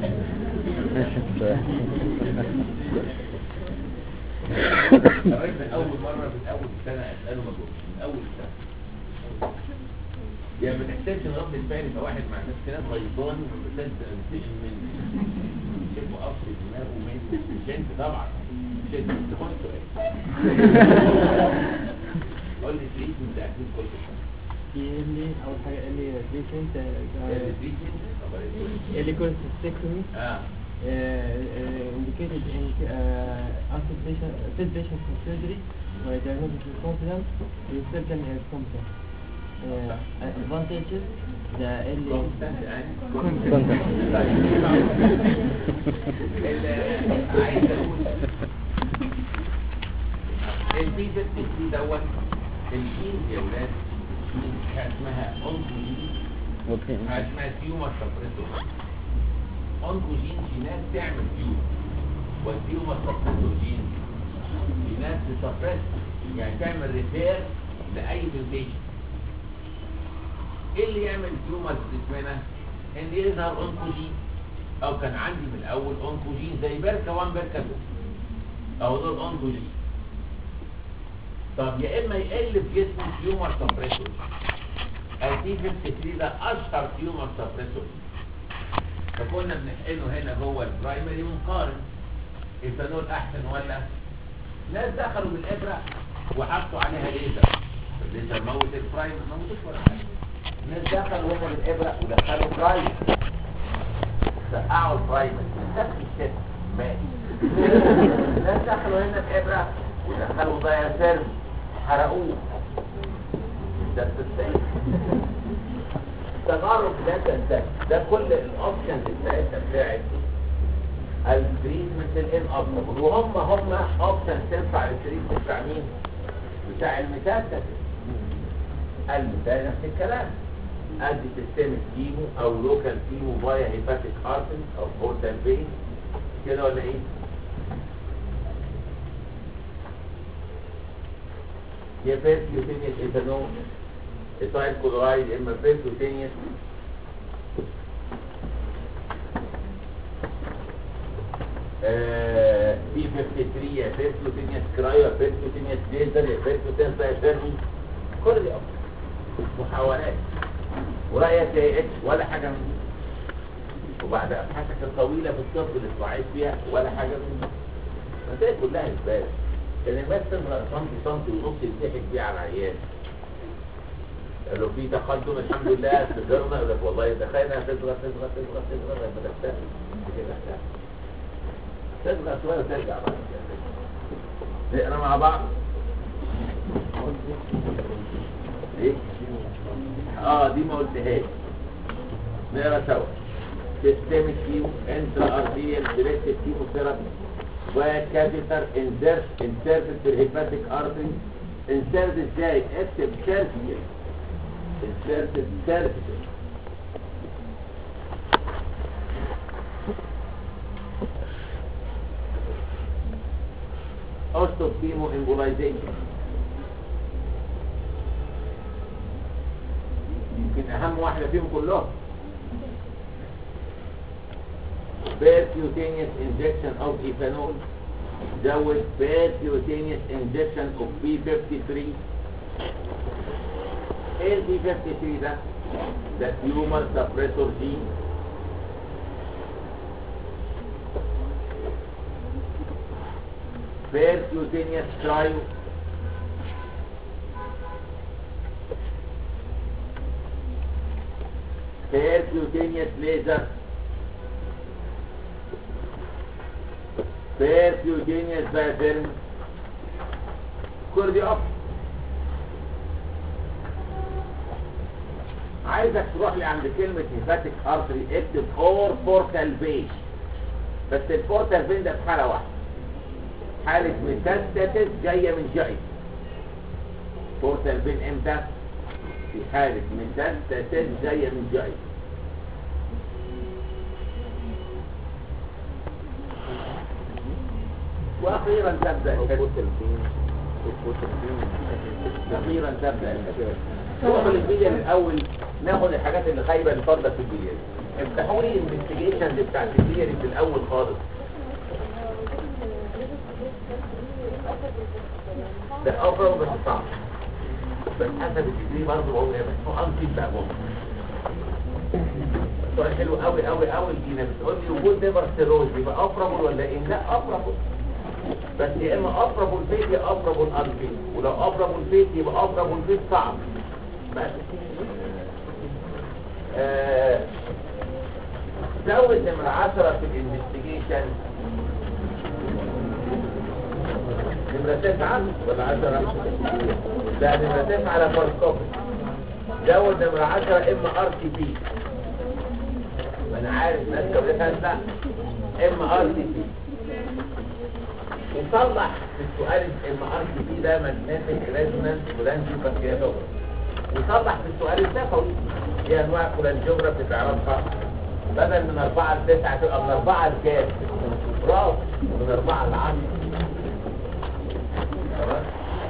الراجل من اول مره من اول سنه اساله ما جاوبش من اول سنه يعني ما تحتاجش رد الفعل يبقى واحد مع ناس في ناس غيظان وبتنسى تنتقم مني شايفه قصر دماغه مني مش انت طبعا مش انت خد سؤال قول لي تريتمنت اكيد كل سنه اللي اول حاجه قال لي ريسنت التريتمنت طب اللي كورس سيكتومي اه indicated in uh, acid patient fit patient for surgery where diagnosis is confident the surgeon is competent uh, advantages the اللي كونستانت يعني Constant. ال- عايز اقول البي 53 دوت الجين يا ولاد جين حاجه اسمها اونكوجين اوكي حاجه اسمها تيومر سبريسور اونكوجين جينات تعمل تيومر والتيومر سبريسور جين جينات تسبريس يعني تعمل ريبير لاي ميوتيشن ايه اللي يعمل تيومر في جسمنا ان يظهر اونكوجين او كان عندي من الاول اونكوجين زي بيركا 1 بيركا 2 او دول اونكوجين طب يا اما يقل في جسم تيومر سبريسور التي 53 ده اشهر تيومر سبريسور فكنا بنحقنه هنا جوه البرايمري ونقارن الفانول احسن ولا ناس دخلوا بالابره وحطوا عليها ليزر الليزر موت البرايم ما موتوش ولا حاجه الناس دخلوا هنا بالابره ودخلوا برايم سقعوا البرايم نفس الشيء مات الناس دخلوا هنا بابره ودخلوا دايرسيرم حرقوه ده السيد تجارب لا تنتهي ده كل الاوبشنز بتاعتها بتاعت التريتمنت الان ابل وهم هم اوبشن تنفع للتريتمنت بتاع مين؟ بتاع الميتاستاسيس المثال نفس الكلام ادي سيستمك كيمو او لوكال كيمو فايا هيباتيك ارتن او بورتال فين كده ولا ايه؟ يا بيركيوتينيس ايثانول ايثايل كلورايد اما بيركيوتينيس بي 53 يا بيركيوتينيس كرايو بيركيوتينيس ليزر يا بيركيوتينيس بايثيرمي كل دي أفكار. محاولات ورأيك يا اتش ولا حاجة من دي وبعد ابحاثك الطويلة في الطب اللي اتوعيت فيها ولا حاجة من دي المسائل كلها اثبات كلمات تظهر سنتي سنتي ونص يضحك بيها على العيال قال له في تقدم الحمد لله صغرنا يقول لك والله دخلنا تصغر تصغر تصغر تصغر لما تختفي كده لا. تصغر شويه وترجع بعد كده نقرا مع بعض ايه اه دي ما قلتهاش نقرا سوا سيستميك كيمو انترا ارتيريال سيلكتيف كيمو ثيرابي وكابيتر انسيرت انسيرت في الهيباتيك ارتري انسيرت ازاي اكتب سيرفيكال انسيرت سيرفيكال اوستو كيمو امبولايزيشن يمكن اهم واحده فيهم كلهم percutaneous injection of ethanol زود percutaneous injection of P53 ايه ال P53 ده؟ ده tumor suppressor gene percutaneous cryo percutaneous laser percutaneous diaphragm كل دي أفضل عايزك تروح لي عند كلمة هيباتيك ارتري اكتب اور بورتال فين بس البورتال فين ده في حالة واحدة حالة ميتاستاتيس جاية من جاي بورتال فين امتى؟ في حالة ميتاستاتيس جاية من جاي واخيرا تبدا الحكاية. اخيرا تبدا الحكاية. نروح للفيديو الاول ناخد الحاجات اللي خايبه اللي فاضله في الفيديو افتحوا لي الانفستيجيشن بتاعت الفيديو في الاول خالص ده افضل بس صعب بس حسب الديجري برضه بقول ايه بس هو انتي بقى بقول سؤال حلو قوي قوي قوي دينا بتقول لي وجود ليفر سيروز يبقى افربل ولا ايه لا افربل بس يا اما افربل فيت يا افربل انفيت ولو افربل فيت يبقى افربل فيت صعب بس آه، زود نمرة 10 في الانفستيجيشن نمرة 9 ولا 10 لا نمرة 9 على فارسكوبي زود نمرة 10 اما ار تي بي ما انا عارف ناس كبرتها لا اما ار تي بي يصلح في السؤال اما ار تي بي ده ماجنتيك ريزونانس ولانجي باسكياتوجرافي يصلح في السؤال الشفوي هي انواع كولانجيوجرافي تعرفها بدل من أربعة لتسعة تبقى من أربعة لكام؟ برافو من أربعة لعشرة تمام؟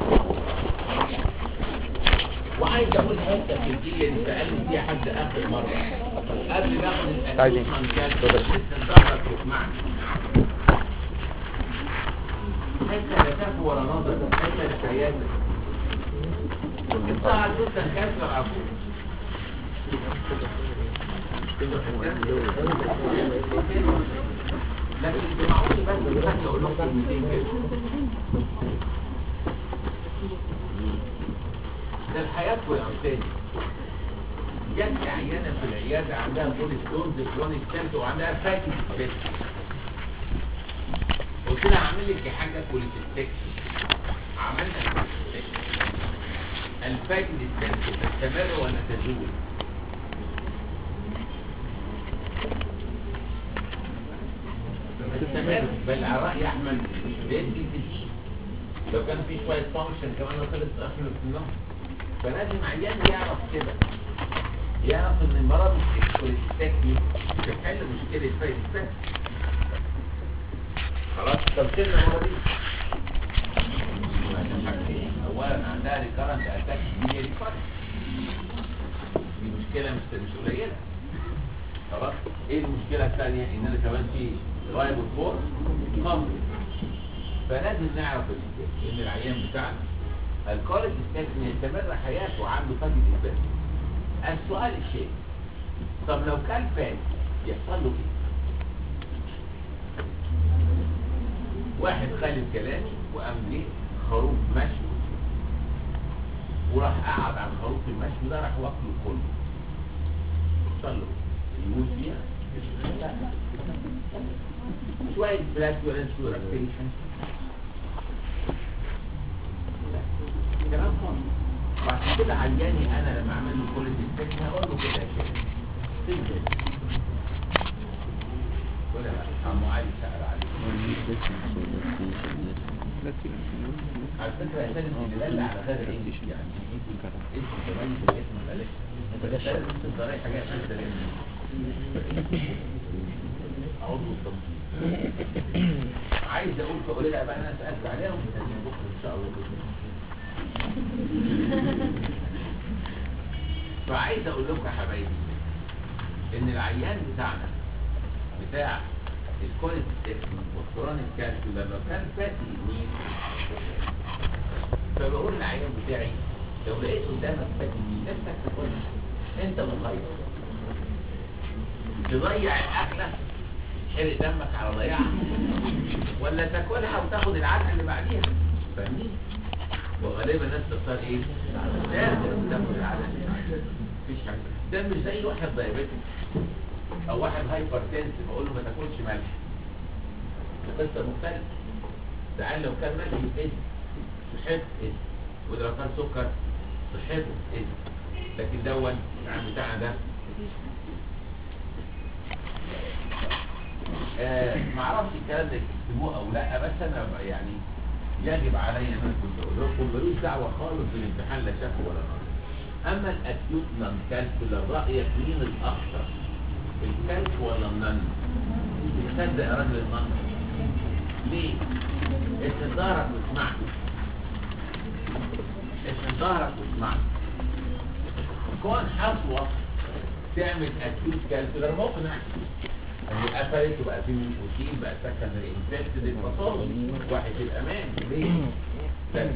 وعايز اقول حته في الدقيقه اللي سالني فيها حد اخر مره قبل ما اخد عايزين. الاسئله لسه الظهر تسمعني حته لا تاخد ولا نظر حته السياسه انت عدوك كاسر عفو لكن اسمعوني بس بس اقول لكم كلمتين كده ده الحياة والأمثال جت عيانة في العيادة عندها بولي ستونز كرونيك سيمت وعندها فاتي سبيت قلت لها اعمل لك حاجة كوليستيكشن عملنا كوليستيكشن الفاتي سبيت تستمر ولا تزول تستمر بل على رأي أحمد بيدي تزيد لو كان في شوية فانكشن كمان خلص أخر في النهر فلازم عيان يعرف كده يعرف ان المرض الكوليستاكي مش هتحل مشكلة فايت خلاص طب شلنا المرض دي عشان حاجتين اولا عندها ريكارنت اتاك دي ريكارنت دي مشكلة مش مش قليلة خلاص ايه المشكلة الثانية ان انا كمان في رايبل فور كومبلكس فلازم نعرف ال- ان العيان بتاعنا الكوليج ستاكن يستمر حياته عنده فاتي اثبات السؤال الشيء طب لو كان فات يحصل له ايه واحد خالف كلامي وقام جه خروف مشوي وراح قعد على الخروف المشوي ده راح واكله كله يحصل له إيه؟ يموت فيها لا. شوية فلاتولنس ورابتيشن كلام فاضي وعشان كده عياني انا لما اعمل له كل ديستكشن هقول له كده يا شيخ تنزل ولا لا عمو علي سأل عليك على فكرة يا سيدي اللي دل على هذا ايه يعني اسم تميز الاسم بلاش بلاش الضرايح حاجات كده لان عضو التنظيم عايز اقول فقول لها بقى انا سالت عليها ومستنيين بكره ان شاء الله فعايز اقول لكم يا حبايبي ان العيان بتاعنا بتاع الكوليت والكورونيك كالسيوم لما كان فاتي يمين فبقول للعيان بتاعي لو لقيت قدامك فاتي يمين نفسك تقول انت مخير تضيع الاكله تحرق دمك على ضياعها ولا تاكلها وتاخد العلقه اللي بعديها فاهمين وغالبا الناس تختار ايه لازم تاخد العلقه اللي بعديها مفيش حاجه ده مش زي واحد دايابيتك او واحد هايبر تنس بقول له ما تاكلش ملح ده قصه مختلفه ده قال لو كان ملح يتأذي صحته تتأذي وده لو كان سكر صحته تتأذي لكن دون العام بتاعنا ده آه معرفش الكلام ده تكتبوه او لا بس انا ب- يعني يجب علي ان انا كنت اقول لكم ملوش دعوه خالص بالامتحان لا شك ولا نظر اما الاكيوت نون كالكولر رايك مين الاخطر الكالك ولا النن تصدق يا راجل النن ليه اسم ظهرك واسمعني اسم ظهرك واسمعني كون حصوه تعمل اكيوت كالكولر مقنع اللي قفلت وبقى فيه بروتين بقى سكن الانفكتد الباثولوجي واحد الامان ليه؟ ثاني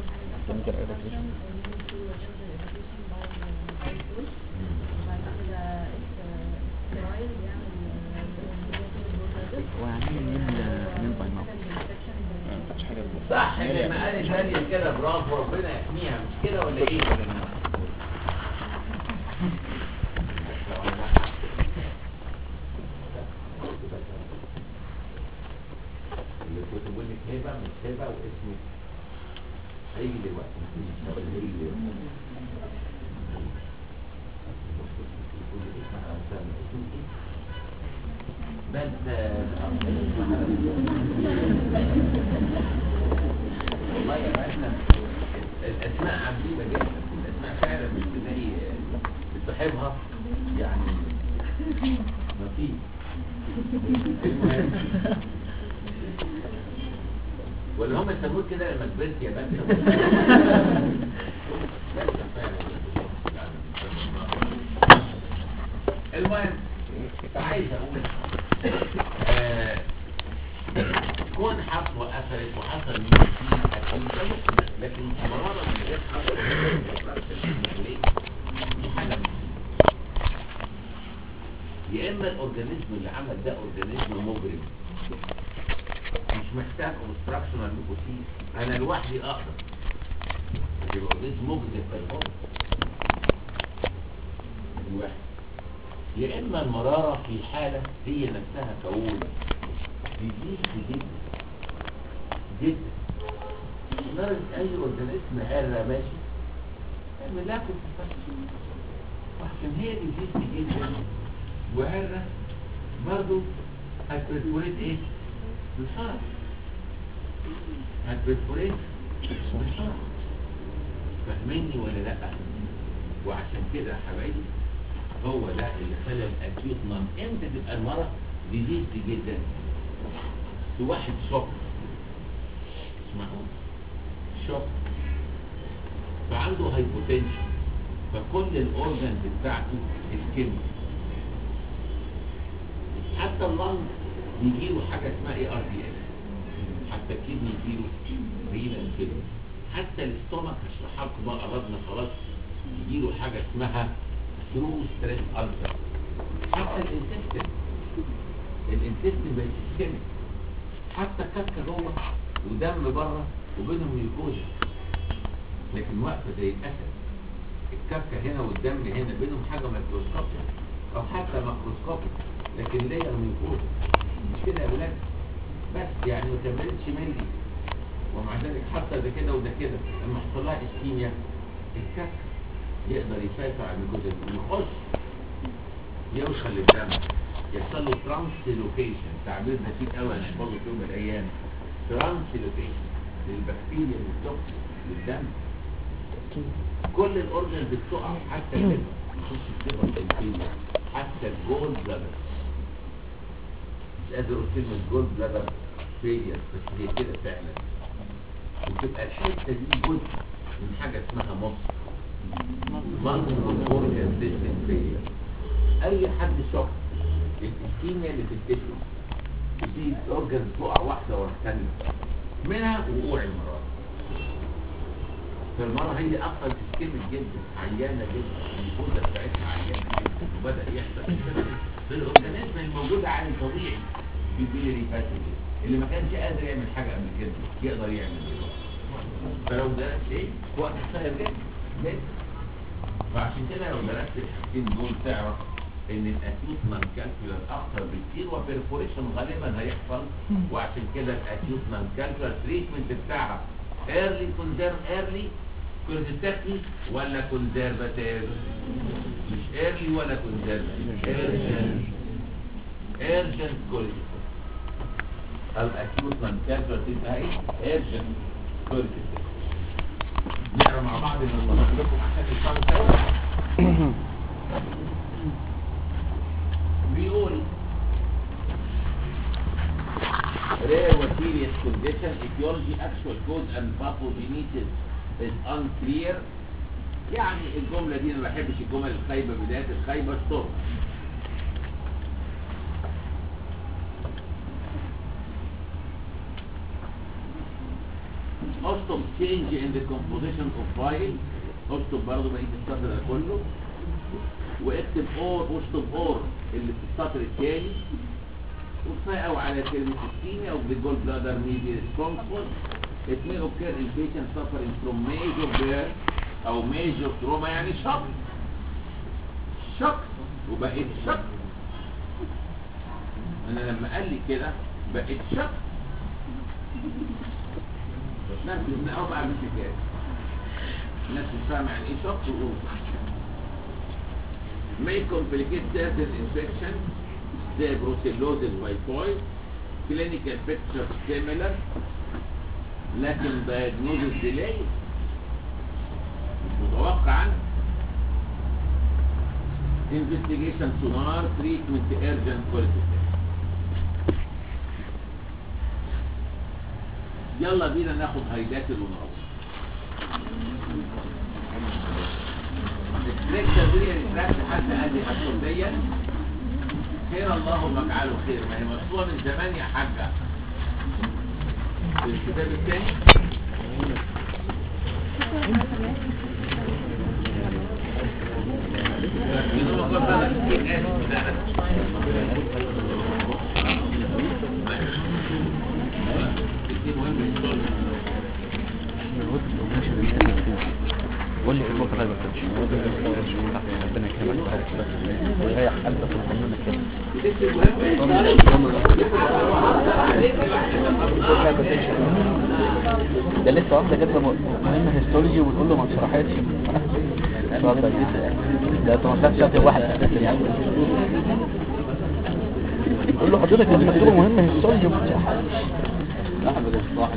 صح اللي ما قالت هانية كده برافو ربنا يحميها مش كده ولا ايه؟ اللي كنت بقول لك هبه مش هبه واسمه هيجي دلوقتي مش هقول هيجي دلوقتي ده انت والله يا باشا الاسماء عجيبه جدا الاسماء فعلا مش تلاقي بتصاحبها يعني ما فيش المهم ولا هم يسموه كده لما كبرت يا بنت المهم فعايز اقول آه، كون حصوة قفلت وحصل من فيه اكيد ده ممكن لكن مرارة من غير حصوة ليه؟ دي حاجة يا اما الاورجانيزم اللي عمل ده اورجانيزم مجرم مش محتاج اوبستراكشن ليكوسيس انا لوحدي اقدر يبقى اورجانيزم مجزي فيفوز دي واحد يا اما المرارة في حالة هي نفسها كون بيزيد جدا جدا لدرجة اي اورجانيزم هرة ماشي تعمل لها كونستيبيشن وعشان هي بيزيد جدا وهرة برضه هتبرفوريت ايه؟ بسرعة هتبرفوريت بسرعة فاهميني ولا لا؟ وعشان كده يا حبايبي هو ده اللي خلى الاكيوت نون امتى تبقى المرض ديزيز جدا في واحد شوك اسمعوا شوك فعنده هايبوتنشن فكل الاورجنز بتاعته اسكيميك حتى اللنج يجيله حاجه اسمها اي ار دي اس حتى الكدني يجيله رينال كده حتى الاستومك هشرحها لكم بقى قربنا خلاص يجيله حاجه اسمها ثرو ستريس ألسر حتى الانتستين الانتستين بقت اسكيميك حتى الكبكه جوه ودم بره وبينهم ميوكوزا لكن واقفه زي الاسد الكبكه هنا والدم هنا بينهم حاجه ميكروسكوبيك او حتى ماكروسكوبيك لكن ليا ميوكوزا مش كده يا ولاد بس يعني ما كملتش ملي ومع ذلك حتى ده كده وده كده لما حصل لها اسكيميا الكبكه يقدر يسيطر على الميكوزا دي يخش يوصل للدم يحصل له ترانسلوكيشن تعبير نسيت قوي انا برضه في يوم من الايام ترانسلوكيشن للبكتيريا والتوكسين للدم كل الاورجنز بتقع حتى الليفر يخش الليفر الكليه حتى الجول بلادر مش قادر اقول كلمه جول بلادر فيلير بس هي كده فعلا وتبقى الحته دي جزء من حاجه اسمها مصر مالتيبل اورجن سيستم فيلير اي حد شخص الاسكيميا اللي في التشو دي الاورجنز تقع واحده ورا الثانيه منها وقوع المرض فالمرة هي أصلا تسكيمك جدا عيانة جدا الجودة بتاعتها عيانة جدا وبدأ يحصل كده في الأورجانيزم الموجودة عادي طبيعي في بيلري باثوجين اللي ما كانش قادر يعمل حاجة قبل كده يقدر يعمل دلوقتي فلو درست ايه وقت قصير جدا جدا فعشان كده لو درست الحاجتين دول تعرف ان الاكيوت نان كالكولر اكتر بكتير وبرفوريشن غالبا هيحصل وعشان كده الاكيوت نان كالكولر تريتمنت بتاعها ايرلي كونزيرف ايرلي كونزيرفتي ولا كونزيرفاتيف مش ايرلي ولا كونزيرفاتيف ايرجنت ايرجنت كوليستيك الاكيوت نان كالكولر تبقى ايه ايرجنت كوليستيك نقرا مع بعض ان الله لكم عشان تفهموا سوا بيقول rare or serious condition etiology actual cause and pathogenesis is unclear يعني الجملة دي انا ما بحبش الجمل الخايبة بداية الخايبة الصبح اشطب change in the composition of file اشطب برضه بقية السطر ده كله واكتب اور اشطب اور اللي في السطر الثاني وكفايه قوي على كلمه الكيمياء of the gallbladder may be responsible it may occur in patients suffering from major burn او major trauma يعني شق شق وبقيت شق انا لما قال لي كده بقيت شق نفس النقطة بقى مش كده الناس مش فاهمة يعني ايه شق وقول may complicate certain infections زي brucellosis typhoid clinical picture similar لكن diagnosis delay مش متوقع عنه investigation sonar treatment urgent quality يلا بينا ناخد هيدات ونروح الفليكشر دي ريتراكت حتى قال لي هتكون ديت خير اللهم اجعله خير ما هي مشروع من زمان يا حاجة في الكتاب الثاني دي مهم قول لي ايه البورتال هايبرتنشن ربنا يكرمك يا رب ويريح قلبك ويطمنك كده ده لسه واحده كاتبه مهمه هيستولوجي وبتقول له ما اتشرحتش اتفضل ده انت ما طلعتش شاطر واحد اساسا يعني قول له حضرتك لسه مكتوبه مهمه هيستولوجي وما اتشرحتش احمد الصاحب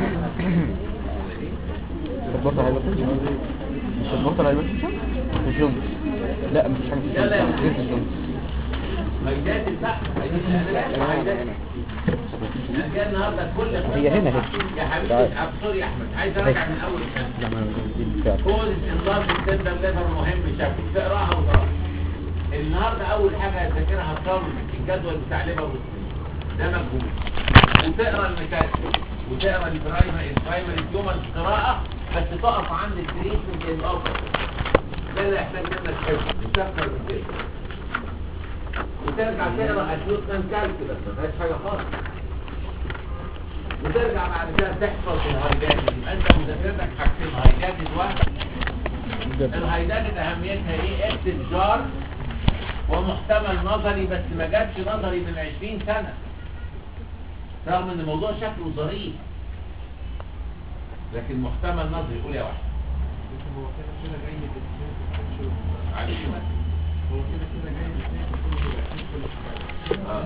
البورتال هايبرتنشن مش البورتال هايبرتنشن مش جونز لا مفيش حاجه في لا، لا. الجونز غير في الجونز هيدات البحث هيدات انا جاي النهارده كل هي هنا اهي. يا حبيبي تعال. أب- سوري يا احمد عايز ارجع من اول سنه لا ما دي بالفعل كل الانضاف السندر ليفر مهم شكل تقراها وتقراها النهارده اول حاجه هتذاكرها الصبر الجدول بتاع ليفر وسمين ده مجهول وتقرا الميكانيك وتقرا البرايمري البرايمري تيومر قراءه بس تقف عند التريتمنت الافضل ده اللي يحتاج منك حفظ مش اكتر من كده وترجع تقرا اشيوت كان كالكولس ما فيهاش حاجه خالص وترجع بعد كده تحفظ الهايدات يبقى انت مذاكرتك حاجتين هايدات واحد الهيدات اهميتها ايه اكتب جار ومحتمل نظري بس ما جاتش نظري من 20 سنة رغم ان الموضوع شكله ظريف لكن محتمل نظري قول يا واحد هو كده كده جاي بالاثنين في الكاتشور على كده هو كده كده جاي بالاثنين في الكاتشور آه.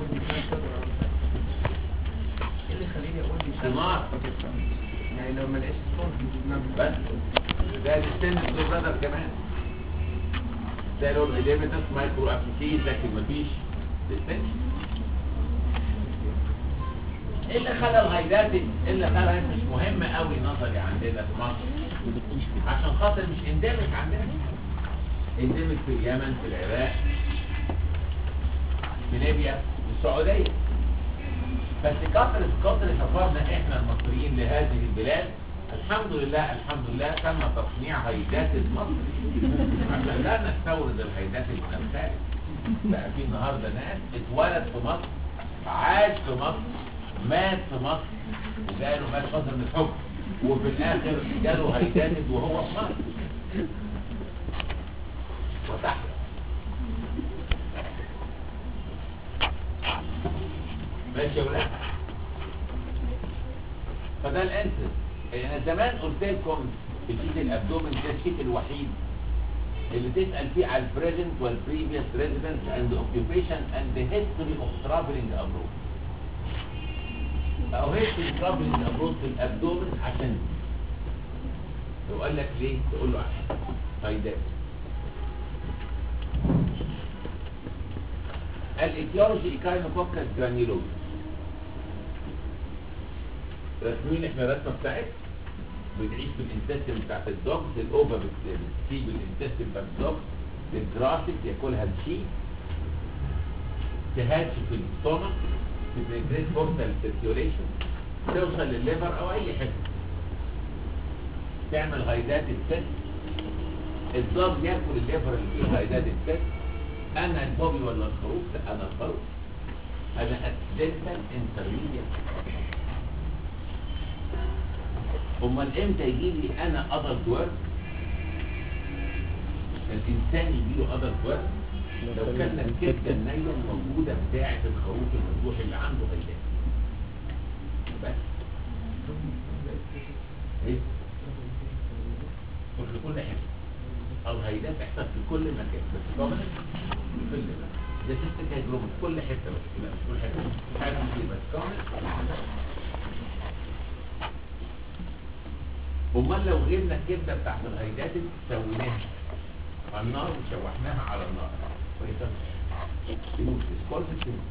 ايه اللي يخليني اقول دي ثمار يعني لو ما لقيتش صوت بس ده الستند له برادر كمان ده له الليمتس مايكرو ابسيس لكن مفيش ديستنشن ايه اللي خلى الهيدات ايه اللي خلى مش مهم قوي نظري عندنا في مصر عشان خاطر مش اندمج عندنا اندمج في اليمن في العراق في ليبيا في السعوديه بس كثرة كثرة سفرنا احنا المصريين لهذه البلاد الحمد لله الحمد لله تم تصنيع هيدات المصري عشان لا نستورد الهيدات اللي من الخارج بقى في النهارده ناس اتولد في مصر عاش في مصر مات في مصر وجاله مات فترة من الحكم وفي الاخر جاله هيدات وهو في مصر وتحت ماشي يا ولاد فده الانسر انا زمان قلت لكم الشيت الابدومن ده الشيت الوحيد اللي تسال فيه على البريزنت والبريفيوس ريزيدنس اند اوكيوبيشن اند هيستوري اوف ترافلنج ابرود او هيستوري ترافلنج ابرود في الابدومن عشان لو قال لك ليه تقول له عشان فايدات الايتيولوجي ايكاينوكوكس جرانيولوز رسمين احنا الرسمه بتاعت بتعيش في الانتستين بتاعت الدوجز الاوفا بت- بتسيب الانتستين بتاعت الدوجز الجراسيك ياكلها الشيء تهاتش في الستومك تبريجريت بورتال سيركيوليشن توصل للليفر او اي حته تعمل غيدات الست الضب ياكل الليفر اللي فيه غيدات الست انا البوبي ولا الخروف لا انا الخروف انا اكسيدنتال انترميديت امال امتى يجي لي انا ادلت ورد الانسان يجي له ادلت ورد لو كان الكبده النيه الموجوده بتاعه الخروف المذبوح اللي عنده غيدات بس ايه في كل حته الغيدات تحصل في كل مكان بس طبعا في كل مكان ده ست هيدروم في كل حته بس لا مش كل حته حاجه كتير بس كامل امال لو جبنا الكبده بتاعت الغيدات دي سويناها على النار وشوحناها على النار كويسه تموت سكولت تموت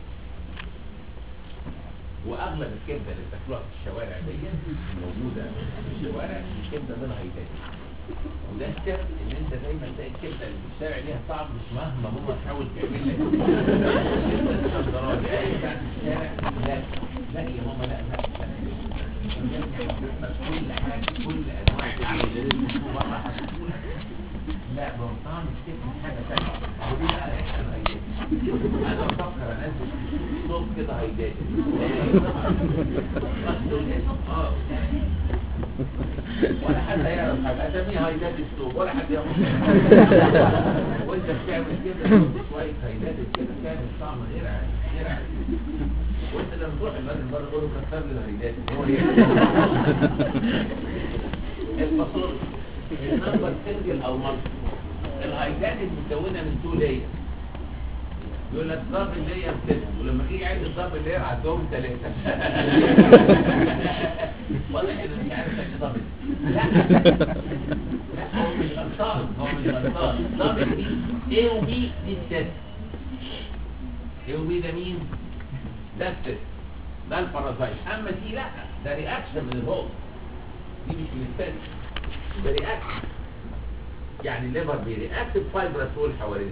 واغلب الكبده اللي بتاكلوها في الشوارع دي موجوده في الشوارع الكبده من الغيدات وده السر ان انت دايما تلاقي الكبده اللي في الشارع ليها طعم مش مهما ماما تحاول تعمل لك الكبده الاسكندراني اي بتاعت الشارع لا لا يا ماما لا لا لا كل حاجه كل انواع الكبده بره هتقولها لا ده طعم الكبده حاجه ثانيه ودي بقى ريحه الهيدات انا بفكر انزل صوت كده هيدات اه ولا حد هيعرف حاجه اسميها هيدات السوق ولا حد يعرف وانت بتعمل كده شويه هيدات كده تعمل طعم غير عادي غير عادي وانت لما تروح المدرسه بره تقول له كسر لي الهيدات هو الفاصول النمبر سنجل او مالتي الهيدات المكونه من تو لاير يقول لك ضرب اللير ست ولما يجي يعد الضرب اللير عندهم ثلاثة واضح انه مش عارف يعني ضرب لا لا هو مش غلطان هو مش غلطان ضرب دي A و B دي الست A و B ده مين؟ ده الست ده البارازايت اما دي لا ده رياكشن من الهوم دي مش من الست ده رياكشن يعني الليفر بيرياكت بفايبرسول حوالين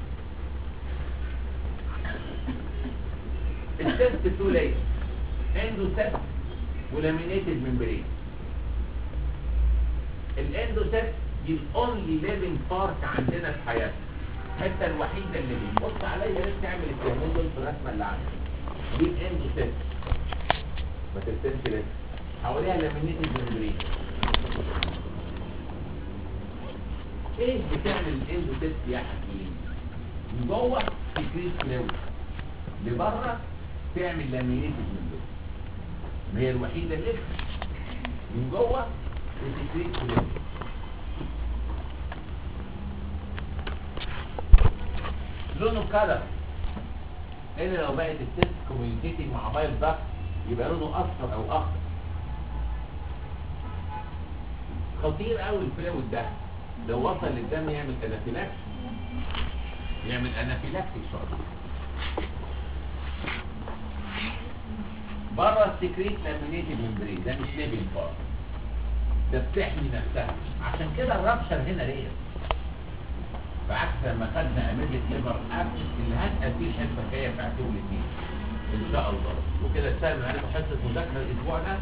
الست التست تو لاير اندوسيست ولامينيتد ممبرين الاندوسيست دي الاونلي ليفنج بارت عندنا في حياتنا الحته الوحيده اللي بتبص عليها لازم تعمل الكلمتين دول في الرسمه اللي عندك دي الاندوسيست ما ترسمش لسه حواليها لامينيتد ممبرين ايه بتعمل الاندوسيست يا حكيم من جوه سكريت فلويد لبره تعمل لامينيتد ممبرين ما هي الوحيده اللي من جوه سكريت فلويد لونه كلر هنا لو بقت التست كوميونيكيتنج مع بايل ده يبقى لونه اصفر او اخضر خطير قوي الفلويد ده لو وصل للدم يعمل انافيلاكس يعمل انافيلاكسيك شوك بره السكريت لامينيتد ممبرين ده مش ليفنج بارت ده بتحمي نفسها عشان كده الرابشر هنا رير بعكس لما خدنا اميريك ليفر ابسس اللي هنقل فيه الحته الجايه بتاعتهم الاثنين ان شاء الله وكده استلم عليكم حصه مذاكره الاسبوع ده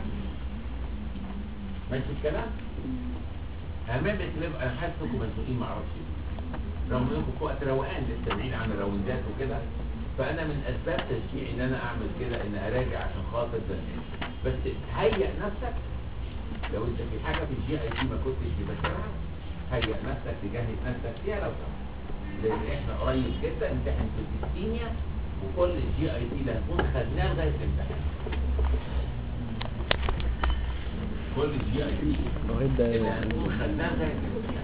ماشي الكلام اميريك ليفر انا حاسس انكم مسؤولين ما اعرفش رغم انكم في وقت روقان لسه بعيد عن الراوندات وكده فانا من اسباب تشجيعي ان انا اعمل كده ان اراجع عشان خاطر زمان بس هيئ نفسك لو انت في حاجه في الجي اي تي ما كنتش مذاكرها هيئ نفسك تجهز نفسك فيها لو سمحت لان احنا قريب جدا امتحن في الديستينيا وكل الجي اي تي اللي هنكون خدناه لغايه الامتحان كل الجي اي تي لغايه ده اللي هنكون خدناه لغايه الامتحان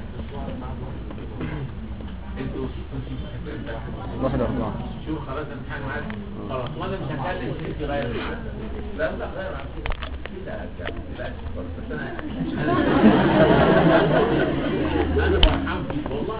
انتوا واحد أربعة شوف خلاص امتحان معاك خلاص وانا مش هكلم ستي غير معاك لا لا غير عن كده كده لا بس انا انا انا فرحان فيك والله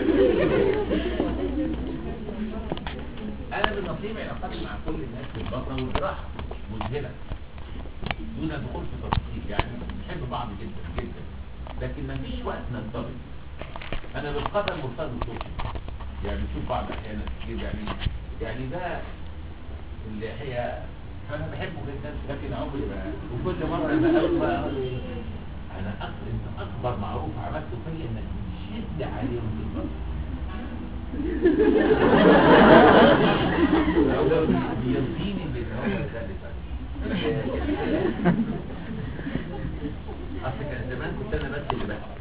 انا من نصيبي علاقاتي مع كل الناس في البطنه والجراحه مذهله دون دخول في تفاصيل يعني بنحب بعض جدا جدا لكن ما فيش وقت ننتظر انا بالقدر مرتبط بصوتي يعني بنشوف بعض احيانا كتير يعني يعني ده اللي هي انا بحبه جدا لكن عمري ما وكل مره بقول بقى انا اكبر انت اكبر معروف عملته فيا انك بتشد عليهم في البطن بيرضيني بالهواء ده اللي فات. اصل كان زمان كنت انا بس اللي بس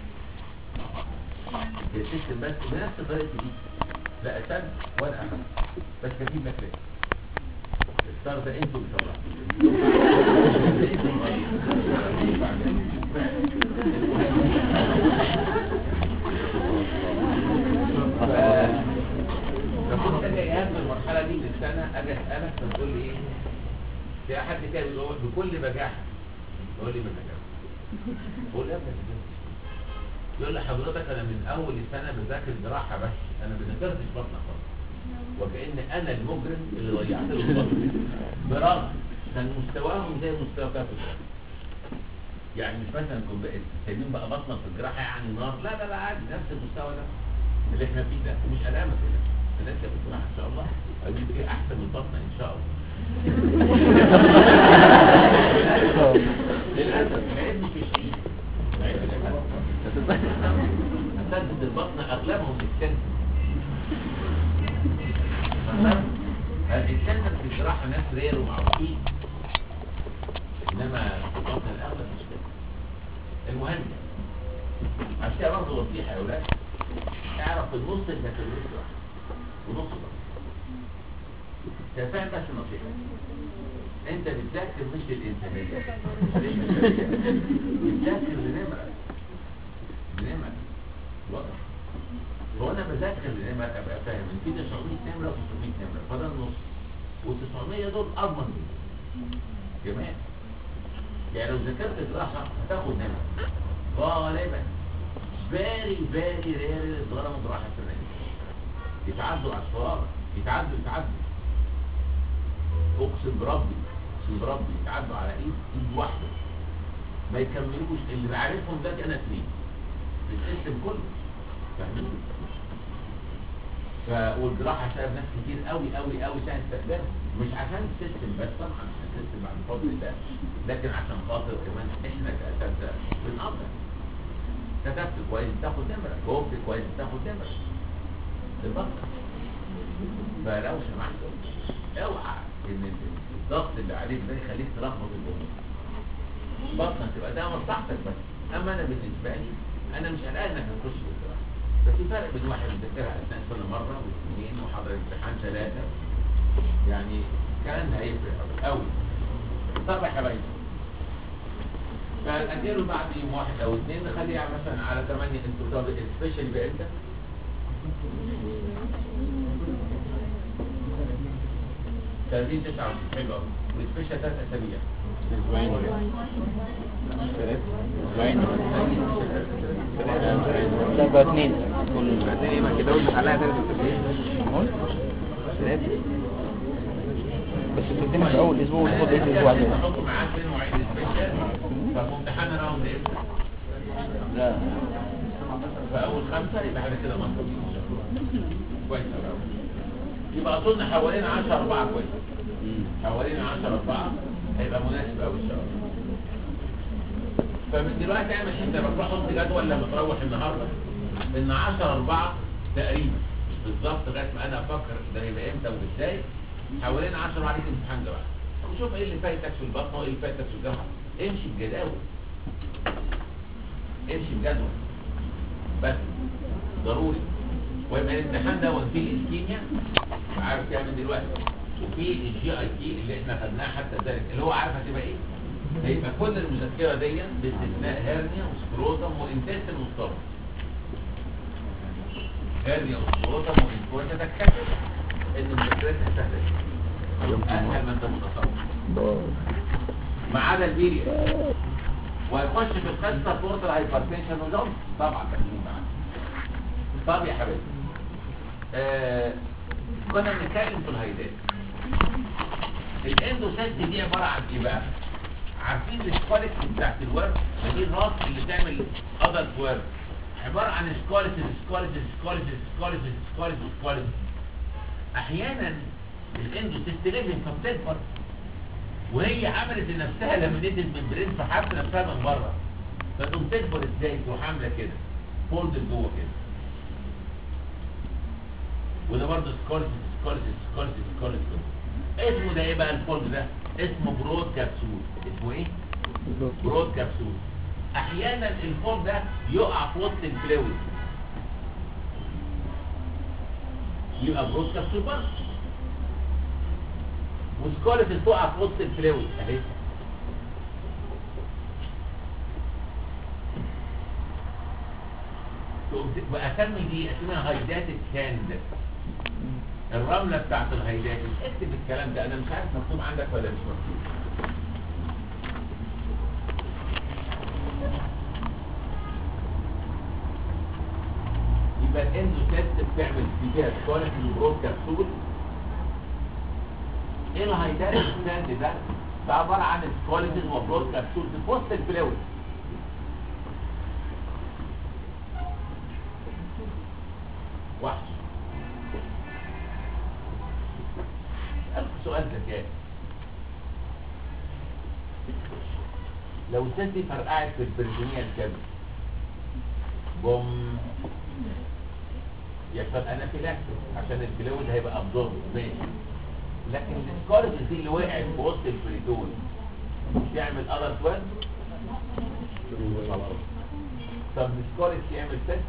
السيستم بس بنفس طريقتي دي لا اسد ولا اهم بس كتيب لك ليه الستار ده انتوا بصراحه فكنت اجي ايام المرحله دي من السنه اجي اسالك فتقول لي ايه في احد كده بيقول بكل بجاحه يقول لي ما تجاوب بقول له يا ابني تجاوب. يقول لي حضرتك انا من اول السنه بذاكر جراحه بس انا ما ذاكرتش بطنه خالص وكأن انا المجرم اللي ضيعت له البطن برغم كان مستواهم زي مستوى كافر يعني مش مثلا كنت بقى- سايبين بقى بطنه في الجراحه يعني نار لا لا لا عادي نفس المستوى ده اللي احنا فيه ده مش علامه كده ده لسه بتروح ان شاء الله اجيب ايه احسن من البطنه ان شاء الله للاسف العيب مش في الشيء العيب في الاساس اساتذه البطن اغلبهم السن السن في الجراحه ناس رير ومعروفين انما في البطن الاغلب مش كده المهم عشان كده برضه نصيحه يا اولاد اعرف النص البكالوريوس واحد ونص بس تفهم بس النصيحه انت بتذاكر مش للانسانيه بتذاكر لنمره لنمره واضح هو انا بذاكر لنمره ابقى فاهم ان في 900 نمره و 600 نمره فده النص و900 دول اضمن مني كمان يعني لو ذاكرت جراحه هتاخد نمره غالبا فيري فيري رير ظلموا جراحه السنه يتعدوا اسرار يتعدوا يتعدوا اقسم بربي اقسم بربي يتعدوا على ايد ايد واحده ما يكملوش اللي بعرفهم ده انا اثنين في السيستم كله فاهمين ف والجراحه سبب ناس كتير قوي قوي قوي ساعه استخدامها مش عشان السيستم بس طبعا عشان السيستم بعد فضل الله لكن عشان خاطر كمان احنا كاساتذه بنقدر كتبت كويس تاخد نمره جاوبت كويس تاخد نمره البطل فلو سمحت اوعى ان الضغط اللي عليك ده يخليك تلخبط الامور بطنك تبقى ده مصلحتك بس اما انا بالنسبه لي انا مش قلقان انك تخش في الجراحه بس في فرق بين واحد بيذاكرها اثناء كل مره واثنين وحضر امتحان ثلاثه يعني الكلام ده هيفرق قوي طب يا حبايبي فاجله بعد يوم واحد او اثنين نخليها مثلا على 8 انتوا طب السبيشال بقى امتى؟ تلاتين تسعة وستين حلو قوي والسبيشال ثلاث اسابيع اسبوعين اسبوعين لا بقى اثنين بعدين ما كده قلت عليها ثلاث بس بتدينا في اول اسبوع وناخد ايه الاسبوع ده نحط معاه اثنين مواعيد سبيشال ففي امتحان راوند امتى؟ لا في اول خمسة يبقى احنا كده مظبوطين كويس قوي يبقى اظن حوالين 10 4 كويس حوالين 10 4 هيبقى مناسب قوي ان شاء الله فمن دلوقتي اعمل انت بتروح حط جدول لما تروح النهارده ان 10 4 تقريبا مش بالظبط لغايه ما انا افكر ده هيبقى امتى وازاي حوالين 10 عليك امتحان جراحه وشوف ايه اللي فايتك في البطن وايه اللي فايتك في الجراحه امشي بجداول امشي بجدول بس ضروري ويبقى الامتحان ده وفيه الاسكيميا عارف فيها من دلوقتي وفي الجي اي تي اللي احنا خدناه حتى ذلك اللي هو عارف هتبقى ايه هيبقى كل المذكره دي باستثناء هيرنيا وسكروتم وانتستين وستوم هيرنيا وسكروتم وانتستين تتكتب ان مذاكرتها سهله اسهل ما انت متصور ما عدا البيريا ويخش في القصه بورتال هايبرتنشن وجوم طبعا تكليم معاك طب يا حبيبي آه كنا بنتكلم في الهيدات الاندوسيست دي عباره عن ايه بقى عارفين السكوليتي بتاعت الورد دي الراس اللي تعمل ادلت ورد عباره عن سكوليتي سكوليتي سكوليتي سكوليتي سكوليتي سكوليتي احيانا الاندوسيست ليفن فبتكبر وهي عملت لنفسها لامينيتد ممبرين فحبت نفسها من بره فتقوم تكبر ازاي تروح عامله كده فولد جوه كده وده برضه سكوليتي سكوليتي سكوليتي سكوليتي اسمه ده ايه بقى الفولد ده اسمه برود كبسول اسمه ايه برود كبسول احيانا الفولد ده يقع في وسط الفلويد يبقى برود كبسول برضه وسكوليتي تقع في وسط الفلويد اهي واسمي دي اسمها هايداتد ساند الرملة بتاعت الهيدات اكتب الكلام ده انا مش عارف مكتوب عندك ولا مش مكتوب يبقى الاندوسيست بتعمل فيها سكوليتي وبرود كبسول ايه الهيدات الساند ده ده عبارة عن سكوليتي وبرود كبسول في وسط الفلويد وحش ألف سؤال ذكاء لو الست دي فرقعت في البريتونية الكبد بوم يحصل انافيلاكسس عشان الفلويد هيبقى ابزورب ماشي لكن السكارز دي اللي وقعت في وسط البريتون مش يعمل ادلت ويل طب السكورس يعمل تيست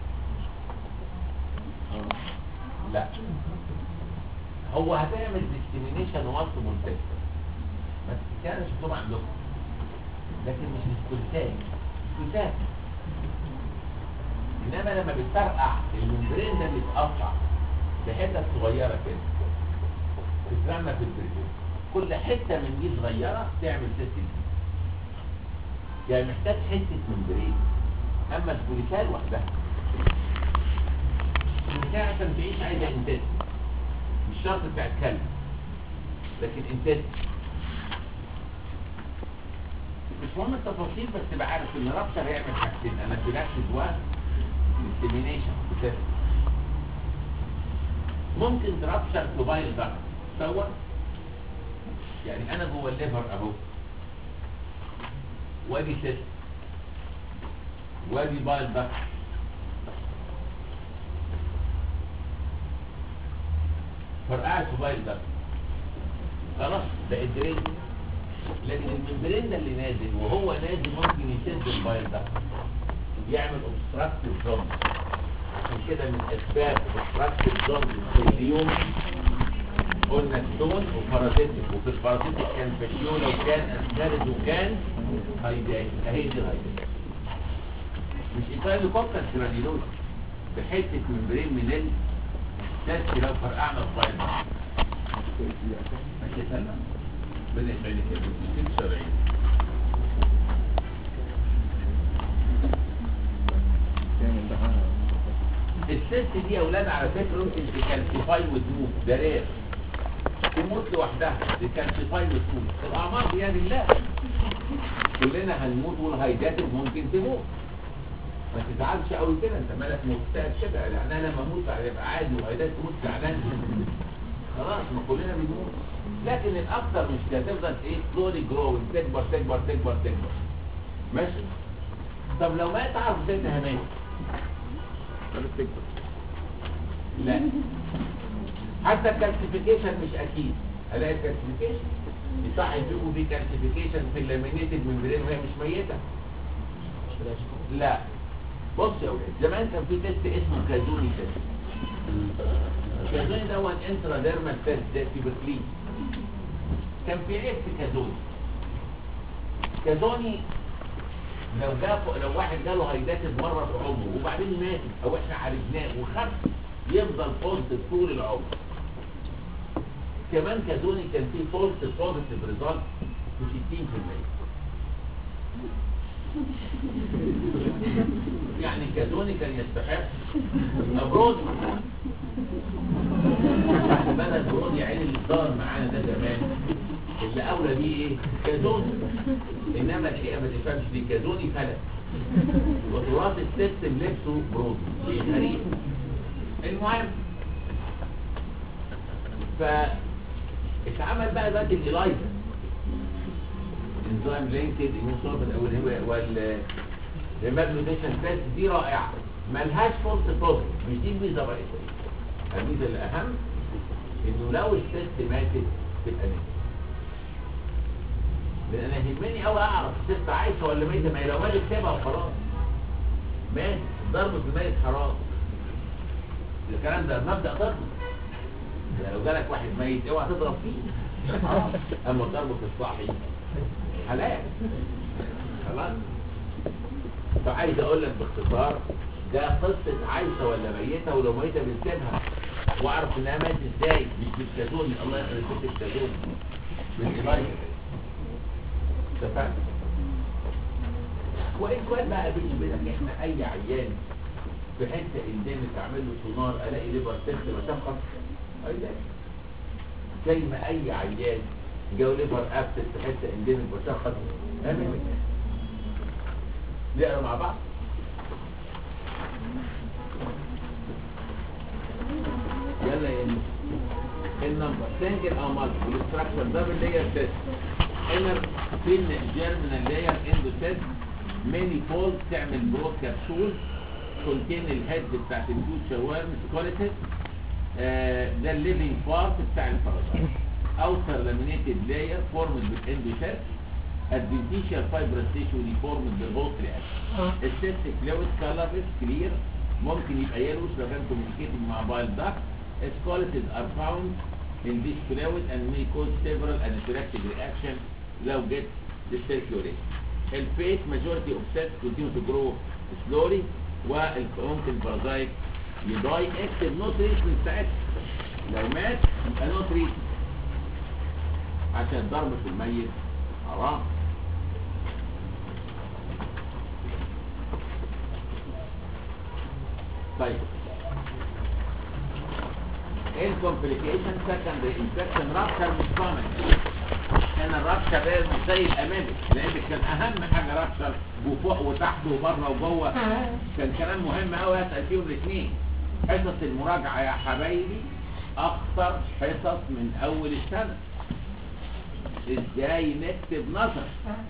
لا هو هتعمل ديسكريميشن وصف منتج بس كان شفتهم عندكم لكن مش السكولتات السكولتات انما لما بتفرقع الممبرين ده بيتقطع بحتت صغيره كده تترمى في البريدون كل حته من دي صغيره تعمل تيست جديد يعني محتاج حته ممبرين اما السكوليتال وحدها السكوليتال عشان تعيش عايزه انتاج مش شرط بتاع الكلب لكن انتاج مش مهم التفاصيل بس تبقى عارف ان رابشر هيعمل حاجتين انافيلاكسيس و ديسيمينيشن بتاعه ممكن ترابشر موبايل داكت تصور يعني انا جوه الليفر اهو وادي ست وادي بايل داكت فرقعت موبايل داكت خلاص بقت درين لكن الممبرين ده اللي نازل وهو نازل ممكن يسد البايل ده يعمل اوبستراكتيف زون عشان كده من اسباب اوبستراكتيف زون في اليوم قلنا ستون وبارازيتك وفي البارازيتك كان فاشيولا وكان اسكارد وكان هايدات اهي دي الهايدات مش ايطالي كوكس جرانيلوز بحته ممبرين من ال تاسكي لو فرقعنا البايل ده ماشي سلام بين بين كده شرعي الست دي يا اولاد على فكره ممكن تكالسيفاي وتموت ده رير تموت لوحدها تكالسيفاي وتموت الاعمار بيد الله كلنا هنموت والهيدات ممكن تموت ما تزعلش قوي كده انت مالك مكتئب كده يعني انا لما اموت هيبقى عادي وهيدات تموت زعلان خلاص ما كلنا بنموت لكن الاكثر مش هتفضل ايه سلولي جروينج تكبر تكبر تكبر تكبر ماشي طب لو ما تعرف ست هناك لا حتى الكالسيفيكيشن مش اكيد الاقي الكالسيفيكيشن صح يبقوا في كالسيفيكيشن في اللامينيتد ممبرين وهي مش ميته لا بص يا ولاد زمان كان في تيست اسمه كازوني تيست كازوني ده هو انترا ديرمال تيست ده تيبركلين كان في عيب في كازوني كازوني لو جاء لو واحد جاله هيداتد مره في عمره وبعدين مات او احنا عالجناه وخف يفضل بوزيتيف طول العمر كمان كازوني كان فيه فولس بوزيتيف ريزلت في 60% يعني كازوني كان يستحق ابرود بدل برود يا عيني اللي صار معانا ده زمان اللي اولى بيه ايه كازوني انما الحقيقه ما تفهمش دي كازوني فلت وتراث السيستم لبسه برود شيء غريب المهم ف اتعمل بقى دلوقتي الالايزا انزيم لينكد ايموسوربت او وال الماجنيتيشن تيست دي رائعه ملهاش فولس بوزيتيف مش دي الميزه الرئيسيه الميزه الاهم انه لو الست ماتت تبقى نمت لان انا يهمني قوي اعرف الست عايشه ولا ميته ما هي لو ماتت سيبها وخلاص مات ضرب في الميت حرام الكلام ده مبدا ضرب يعني لو جالك واحد ميت اوعى تضرب فيه حرام اما الضرب في الصاحي حلال خلاص فعايز اقول لك باختصار ده قصة عايشة ولا ميتة ولو ميتة بنسيبها واعرف انها ماتت ازاي مش بالتازون الله يخلي فيك التازون بالايلايزر اتفقنا وان كان بقى بيني وبينك احنا اي عيان في حته انديمك اعمل له سونار الاقي ليبر تخت مشخص ايلاك زي ما اي عيان جو ليبر ابسس في حته انديمك مشخص اعمل نقرا مع بعض يلا يا ابني النمبر سنجل او مالتيبل ستراكشر دبل لاير تيست انر فين جيرمينال لاير اندو تيست ماني فولد تعمل برود كبسول كونتين الهيد بتاعت الفيوتشر ورم سكوليتد ده الليفنج بارت بتاع البارازايت اوتر لامينيتد لاير فورمد بالاندو تيست adventitious fibrous tissue deformed بالهوست reaction السيستيك فلويد colorless clear ممكن يبقى يلوش لو كان communicating مع bile duct Scoliosis are found in this fluid and may cause several anaphylactic reaction لو get dyscirculate. الفيت majority of cells continue to grow slowly وممكن parasite يضاي اكتب نو تريتمنت ساعتها لو مات يبقى نو تريتمنت عشان الضرب في الميت حرام طيب الكومبليكيشن سكندري انفكشن رابشر مش كومن كان الرابشر ده مش زي الامامي لان كان اهم حاجه رابشر وفوق وتحت وبره وجوه كان كلام مهم قوي اسال فيهم الاثنين حصص المراجعه يا حبايبي اخطر حصص من اول السنه ازاي نكتب نظر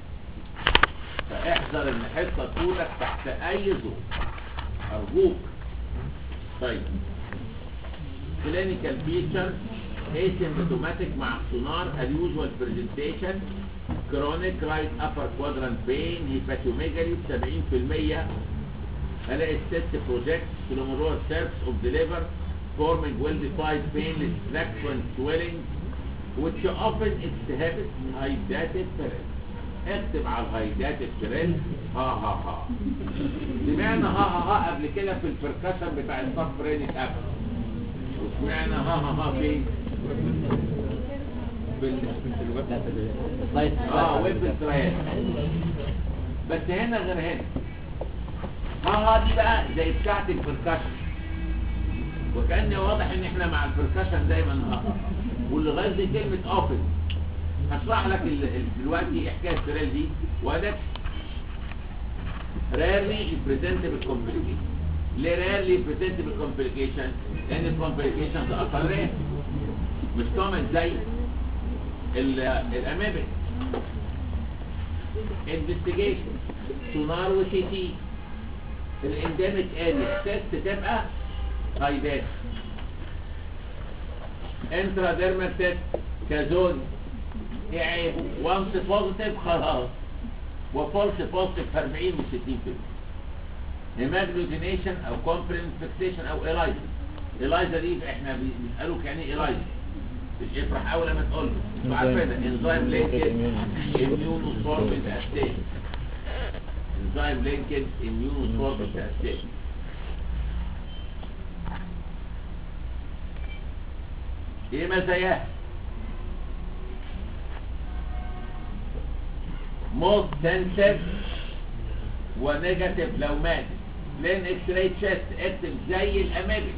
فاحذر ان حصه تقولك تحت اي ظروف ارجوك طيب clinical features asymptomatic مع السونار unusual presentation chronic right upper quadrant pain hepatomegaly 70% الاقي الست project glomerular cells of the liver forming well-defined painless frequent swelling which often exhibit hydrated peril اكتب على الهايدات الترند ها ها ها سمعنا ها ها ها قبل كده في البركشن بتاع الصف رينك اب وسمعنا ها ها ها فين في سلايد اه ويب الترايات بس هنا غير هنا ها ها دي بقى زي بتاعت البركشن وكأني واضح ان احنا مع البركشن دايما ها ها واللي غاز دي كلمة اوفن هشرح لك ال- ال- دلوقتي حكاية السرير دي وده rarely presentable complication ليه rarely presentable complication لان الكومبليكيشنز اصلا رير مش كومن زي ال- الامامي investigation سونار وسي تي الانديميك اريا تيست تبقى هايدات انترا ديرمال تيست كازون يعني وانس بوزيتيف خلاص وفولس بوزيتيف في 40 و 60% هيماجلوجينيشن او كومبرين فيكسيشن او الايزا الايزا دي احنا بي- بيسالوك يعني ايه الايزا مش افرح اول ما تقول له انتوا عارفينها انزيم لينكد اميونو سوربنت اسيد انزيم لينكد اميونو سوربنت اسيد ايه مزاياها موست سنسيف ونيجاتيف لو مات لين اكس راي تشيست اكتب زي الامامي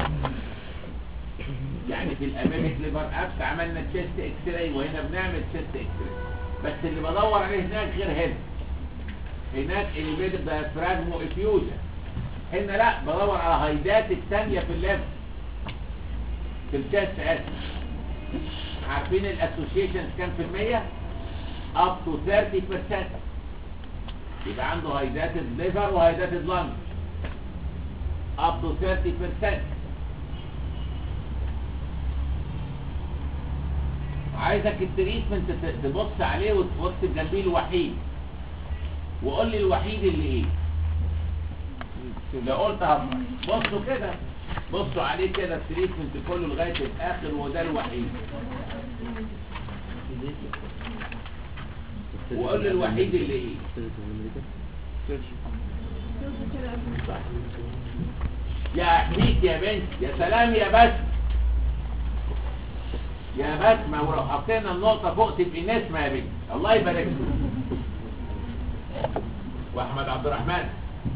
يعني في الامامي ليفر ابس عملنا تشيست اكس راي وهنا بنعمل تشيست اكس راي بس اللي بدور عليه هناك غير هنا هناك elevated diaphragm افيوجن هنا لا بدور على هايدات الثانيه في الليفر في التست اسف عارفين الاسوشيشنز كام في المية؟ up to 30% يبقى عنده هايداتد ليفر وهايداتد لانج up to 30% عايزك التريتمنت ت- تبص عليه وت- واكتب جنبيه الوحيد وقول لي الوحيد اللي ايه لو قلت هبقى بصوا كده بصوا عليه كده التريتمنت كله لغايه الاخر وده الوحيد وقول لي الوحيد اللي ايه يا حميد يا بنت يا سلام يا بس يا بسمة ولو حطينا النقطة فوق تبقي نسمة يا بنت الله يبارك لك واحمد عبد الرحمن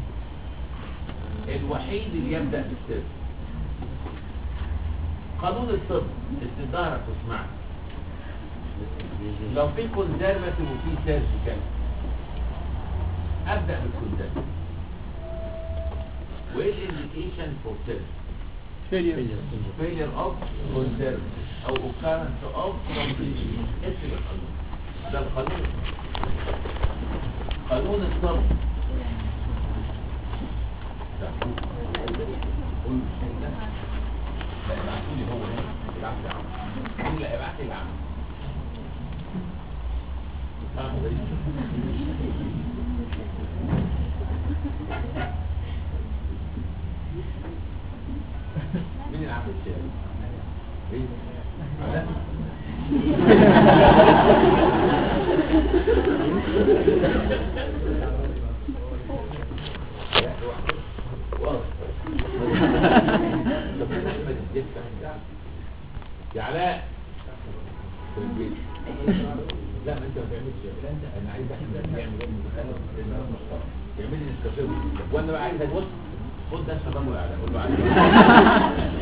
الوحيد اللي يبدأ في السر قانون الطب استدارك واسمعني لو في كونزرفاتيف وفي سيرجيكال ابدا بالكونزرفاتيف وايه الانديكيشن فور سيرجيكال failure of conservative او occurrence of complication اسم القانون ده القانون قانون الطب ده. قول الشيء ده. لا ابعتوا لي هو هنا ابعت لي عم مين اللي ابعت لي عم اه غريب. مين اللي عامل الشاي؟ ايه؟ علاء؟ يا علاء في البيت لا ما انت ما تعملش لا انت انا عايز احمد يعمل ايه متخلف يعمل لي نسكافيه وانا بقى عايزك بص خد ده الشباب ولا علاء قول له عايز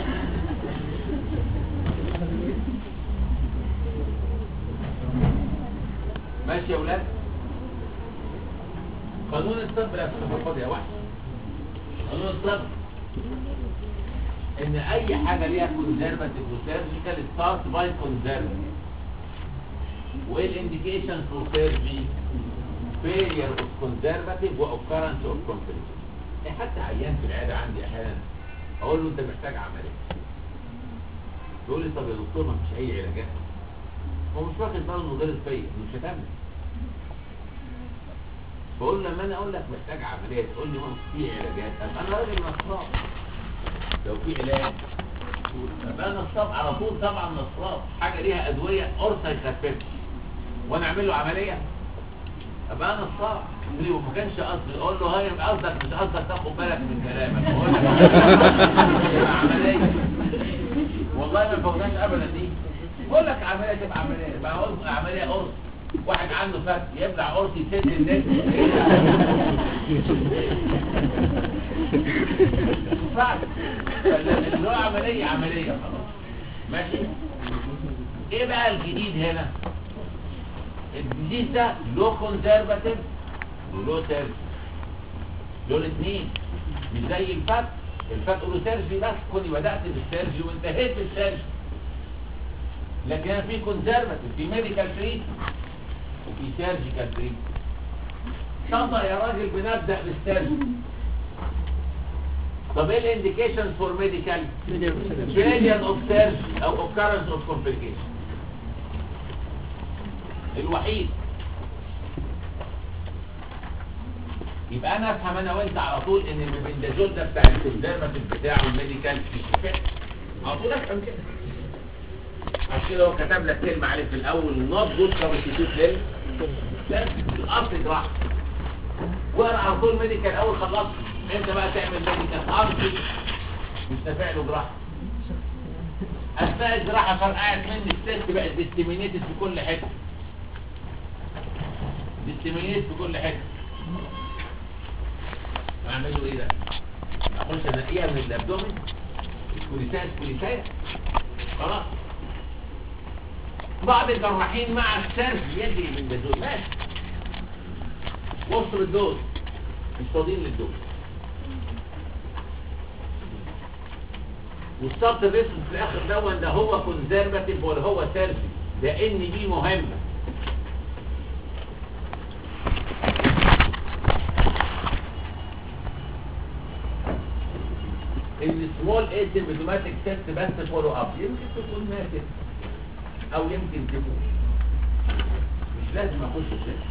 ماشي يا ولاد قانون الطب لا تتفقد يا وحش قانون الطب ان اي حاجه ليها كونزرفاتيف وسيرجيكال ستارت باي كونزرفاتيف وايه الانديكيشن فور سيرجي فيلير اوف كونزرفاتيف واوكرنس اوف كومبليكيشن حتى عيان في العياده عندي احيانا اقول له انت محتاج عمليه يقول لي طب يا دكتور ما فيش اي علاجات هو مش واخد باله انه غلط فيا مش هتعمل بقول له لما انا اقول لك محتاج عمليه تقول لي ما في علاجات طب انا راجل نصاب لو في علاج ابقى انا نصاب على طول طبعا نصاب حاجه ليها ادويه قرصه يخففها وانا اعمل له عمليه ابقى انا نصاب ليه وما كانش قصدي اقول له هاي قصدك مش قصدك تاخد بالك من كلامك اقول لك يبقى عمليه والله ما فوتناش ابدا دي بقول لك عمليه تبقى عمليه يبقى قرص عمليه قرص واحد عنده فتح يبلع قرص يسد النجم صعب اللي هو عملية عملية خلاص ماشي ايه بقى الجديد هنا الجديد ده له كونزرفاتيف وله سيرجي دول اتنين مش زي الفت الفت له سيرجي بس كوني بدأت بالسيرجي وانتهيت بالسيرجي لكن هنا في كونزرفاتيف في ميديكال تريت وفي سيرجيكال تريت شنطة يا راجل بنبدأ بالسيرجي طب ايه الانديكيشن فور ميديكال فيلير اوف سيرجي او اوكرنس اوف كومبليكيشن الوحيد يبقى انا افهم انا وانت على طول ان المبندازول ده بتاع الكونزرفاتيف بتاعه الميديكال مش كفايه على طول افهم كده عشان كده هو كتب لك كلمه عليه في الاول نوت جود سبستيتيوت لل لا الاصل جراحه واقرا على طول ميديكال اول خلصت انت بقى تعمل ميديكال ارضي مش نافع له جراحه اثناء الجراحه فرقعت مني الست بقت ديستيمينيتد في كل حته ديستيمينيتد في كل حته اعمل له ايه ده اخش انقيها من الابدومين الكوليسايه الكوليسايه خلاص بعض الجراحين مع السرج يدي من بدون ماشي وصل الدوز مش فاضيين للدوز والشرط الرسم في الاخر دون ده هو كونزرفاتيف ولا هو سيرجي ده ان دي مهمه السمول اسيمبتوماتيك تيست بس فولو اب يمكن تكون ماتت او يمكن تموت مش لازم اخش التيست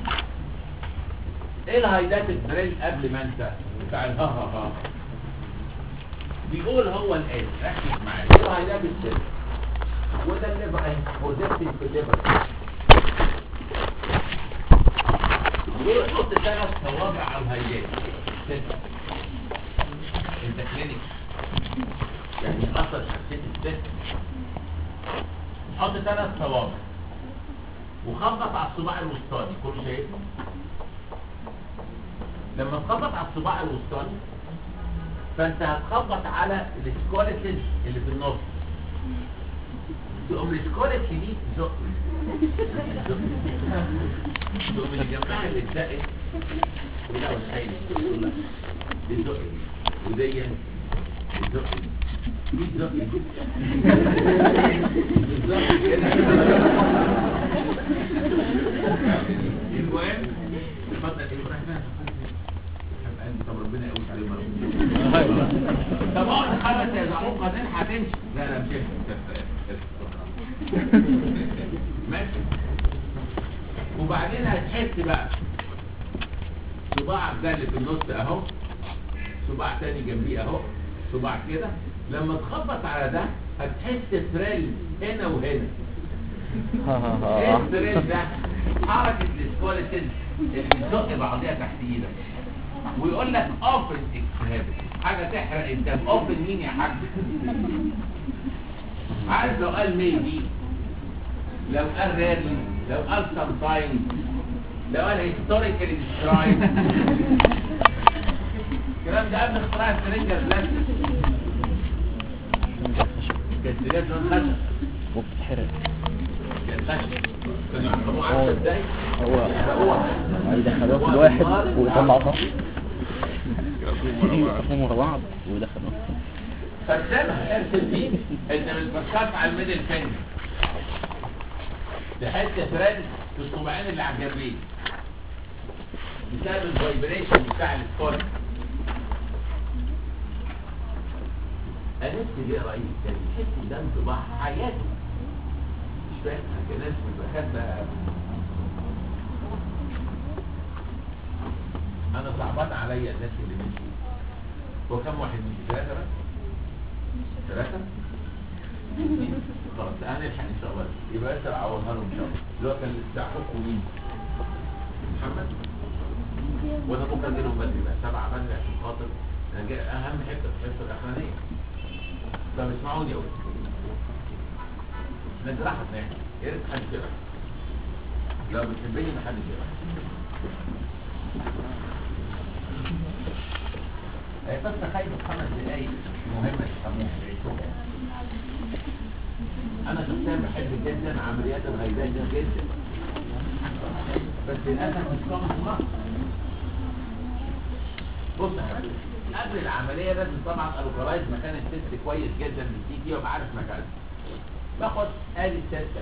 ايه الهايدات الدريل قبل ما انسى بتاع الها ها ها بيقول هو الان ركز معايا ايه الهايدات الدريل وده الليفر اهي بوزيتيف في الليفر بيقول حط ثلاث صوابع على الهايدات ستة انت كلينيك يعني اصلا حسيت الست حط ثلاث صوابع وخبط على الصباع الوسطاني كله شايف لما تخبط على الصباع الوسطاني فانت هتخبط على السكوليتس اللي في النص تقوم السكوليتس دي زق زق تقوم اللي جنبها اللي اتزقت ولا والخيل دي زق ودي زق دي زق بالظبط كده المهم اتفضل يا ابراهيم طب ربنا يقوش عليه مرة طب اقعد خمس يا زعوم بعدين هتمشي لا لا مش هينفع. ماشي وبعدين وبعدين هتحس بقى صباعك ده اللي في النص اهو صباع تاني جنبيه اهو صباع كده لما تخبط على ده هتحس ثريل هنا وهنا ايه الثريل ده حركة السكوليتين اللي بتزق بعضيها تحت ايدك ويقول لك اوبن اكسهاب حاجة تحرق الدم اوبن مين يا حاج عارف لو قال ميبي لو قال ريرلي لو قال sometimes لو قال historically described الكلام ده قبل اختراع السرنجة البلاستيك كانت سرنجة لون خشب وبتتحرق كانت خشب كانوا يحكموه عارف ازاي؟ هو يحرقوها يدخلوه كل واحد ويطلعوا صح يقفوا ورا بعض ويدخلوه فارسمها ارسم دي ان من الفرشات على الميدل فينجر تحس ثريد في الصباعين اللي على الجنبين بسبب الفايبريشن بتاع السكور انا نفسي دي رئيس كان يحس ده انطباع حياته مش فاهم كان ناس بتبقى خدنا انا صعبان عليا الناس اللي مشوا هو كم واحد مشي ثلاثة بس ثلاثة خلاص هنلحق ان شاء الله يبقى بس اعوضها لهم ان شاء الله اللي هو كان استعفوكم مين محمد وانا بكره اجي لهم بدري بقى سبعة بدري عشان خاطر انا جاي اهم حته في الحصه الاخرانيه طب اسمعوني قوي نجرحك يعني يا ريت حد يجرح لو بتحبني ما حد يجرح هي بس خايفة خمس دقايق مهمة تفهموها أنا شخصيا بحب جدا عمليات الغيبات جدا بس للأسف مش كامل في مصر بص يا حبيبي قبل العملية لازم طبعا الوكلايز مكان الست كويس جدا بالسي تي وابقى عارف مكانه باخد ادي الست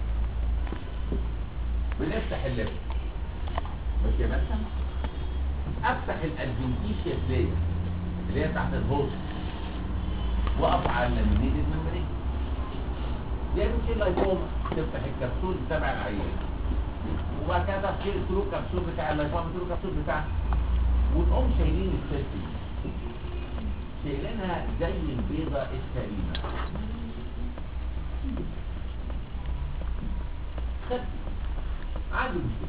بنفتح اللب مش يا بس افتح الادفنتيشيا لاير اللي هي تحت الهوست واقف على اللامينيتد ممبرين دي مش اللايفوما تفتح الكبسول تبع العيان وبعد كده تشيل السلوك كبسول بتاع اللايفوما السلوك كبسول بتاعها وتقوم شايلين الست دي شايلينها زي البيضة السليمة خد عندي مشكلة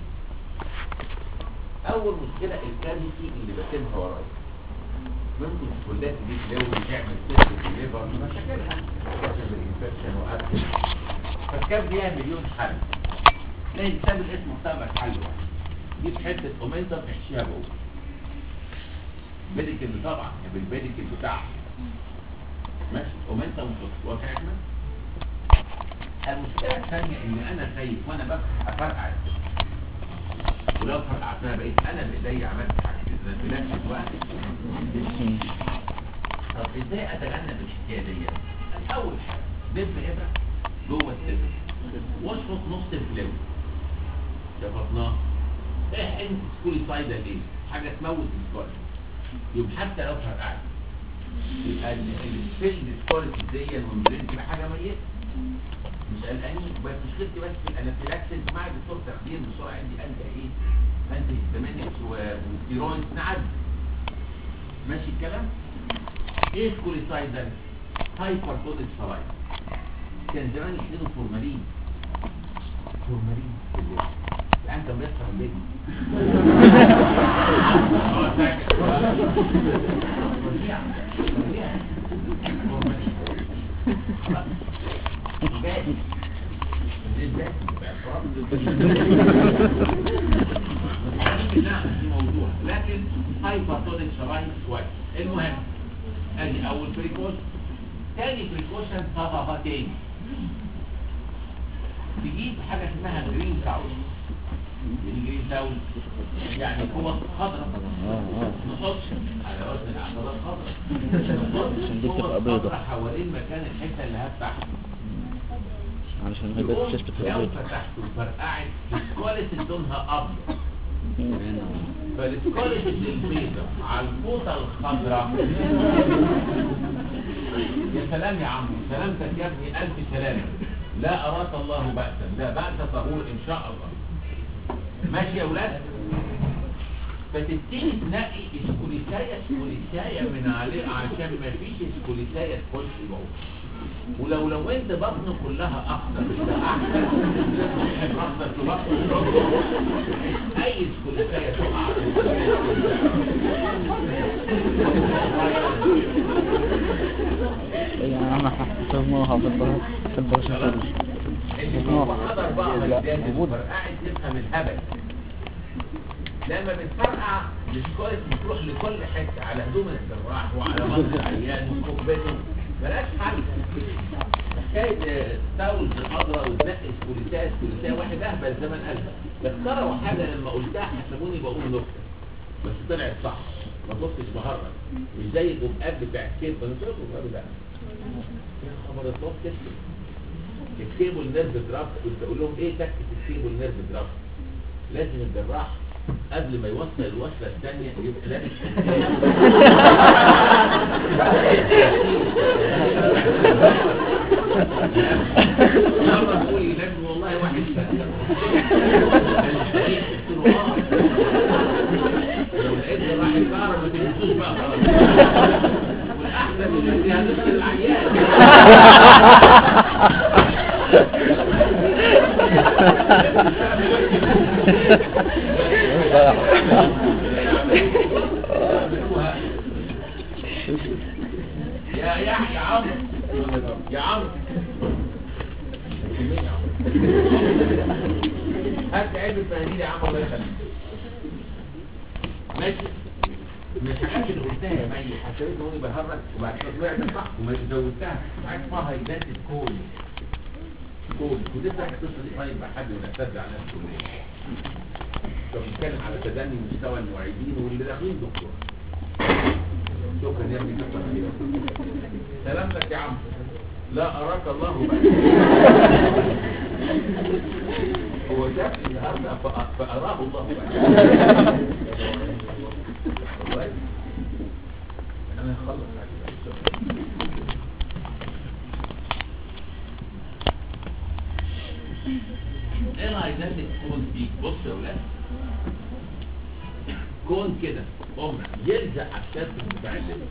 أول مشكلة الكافيتي اللي بسيبها ورايا ممكن تكون ده دي لو بتعمل تيست في الليفر مشاكلها بسبب الانفكشن واكل فالكاب ليها مليون حل تلاقي كتاب الاسم مختار لك حل واحد جيب حته اومنتم احشيها جوه ميديكال طبعا بالميديكال بتاعها ماشي اومنتم واضح احنا المشكله الثانيه ان انا خايف وانا بفتح افرقع ولو فرقعتها بقيت انا بايدي عملت حاجه في نفس الوقت طب ازاي اتجنب الحكايه دي اول حاجه دب ابره جوه الصدر واشفط نص الفلويد شفطناه ايه انت سكولي سايدر ايه حاجه تموت السكولي يبقى حتى لو فرقعت يبقى الفيلد سكولي دي الممبرين تبقى حاجه ميته مش قلقانين بس مشكلتي بس في الانافيلاكسيس مع دكتور تخدير بسرعه عندي انت ايه انت هيستامينكس وستيرويد نعدي ماشي الكلام ايه سكوليسايد ده هايبر تونيك سلايد كان زمان يحللوا فورمالين فورمالين في الليل الان كان بيصحى الليل هو ساكت. فظيع. فظيع. فورمالين. خلاص. باسم. ليه باسم؟ بقى نعم دي موضوع لكن هايبرتونيك شرايين كويس المهم ادي اول بريكوشن تاني بريكوشن ها ها ها تاني تجيب حاجه اسمها جرين ساوند يعني جرين ساوند يعني قوة خضراء نحط على وزن العضلات خضراء عشان دي نحط بتبقى قوة بيضة. خضراء حوالين مكان الحتة اللي هفتحها علشان هي بس الشاشه بتبقى لو بيضة فتحت وفرقعت الكواليتي لونها ابيض فالسكوليت البيضة على الفوطة الخضراء يا سلام يا عم سلامتك يا ابني ألف سلامة لا أراك الله بأسا لا بأس طهور إن شاء الله ماشي يا ولاد فتبتدي تنقي اسكوليسايا اسكوليسايا من عليه عشان ما فيش اسكوليسايا تخش جوه ولو لو انت بطن كلها اخضر ده احسن اخضر في بطن اي اسكوليسايا تقع يعني انا حفظناها في البر- في البرشلونة اللي هو حضر بقى لا، مجدات موجود. قاعد يفهم الهبل لما بتفرقع السكويت بتروح لكل حته على هدوم الجراح وعلى مصر العيان وكوبته ملاش حل حكايه تاول خضراء وتنقي سكوليتايه سكوليتايه واحد اهبل زمان قالها اخترعوا حاجه لما قلتها حسبوني بقول نكته بس طلعت صح ما كنتش بهرج مش زي القباب بتاع الكيب انا قلت لكم القباب ده يا خبر الصوت تكتب الكيبل نيرف درافت كنت اقول لهم ايه تكتب الكيبل نيرف درافت لازم الجراح قبل ما يوصل الوصله الثانيه يبقى لابس مرة تقولي لازم والله واحد لو لقيت راح الكهرباء ما تنسوش بقى خلاص والاحسن من دي هتدخل العيان يا يا يا عمرو يا عمرو مين يا عمرو هات علبة مناديل يا عم الله يخليك ماشي من الحاجات اللي قلتها يا مي حسيت اني بهرج وبعد كده طلعت صح وما زودتها حاجه اسمها هيدات الكول كول وتفتح القصه دي طيب مع حد ونعتذر على نفسه ليه؟ طب نتكلم على تدني مستوى المعيدين واللي داخلين دكتور شكرا يا ابني كتر خيرك سلامتك يا عم لا اراك الله بك هو شاف النهارده فأ- فاراه الله بك والله انا هخلص عليك ايه العينات الكون دي بص يا ولاد كون كده قمع يلزق على الشد بتاع اللب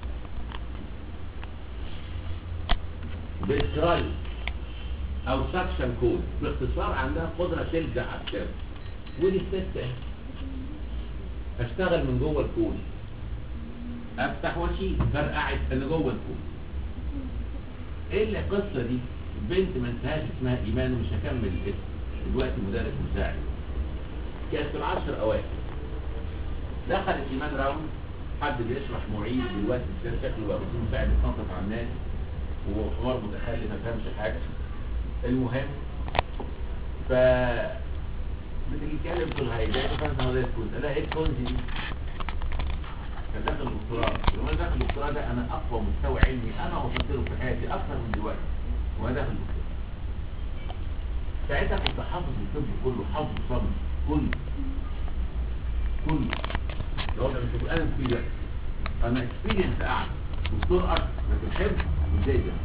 بإسرائيل او سكشن كود باختصار عندها قدرة تلزق على الشد ودي الست اهي. اشتغل من جوه الكون افتح واشيل فرقعت اللي جوه الكون ايه اللي القصه دي بنت ما انتهاش اسمها ايمان ومش هكمل الاسم دلوقتي مدرس مساعد كانت في العشر اوائل دخلت ايمان راوند حد بيشرح معيد دلوقتي كان شكله بقى رسول مساعد يتنطط على الناس وحوار متخلف ما فهمش حاجه المهم ف بتيجي تتكلم في الهيدات فانت هذا تكون لا ايه الكونز دي كان داخل الدكتوراه لما داخل الدكتوراه ده انا اقوى مستوى علمي انا وصلت له في حياتي اكثر من دلوقتي وانا داخل الدكتوراه ساعتها كنت حافظ الطب كله حافظ صم كله كله لو انا مش انا في انا اكسبيرينس اعلى دكتور اكتر لكن حفظ مش زي ده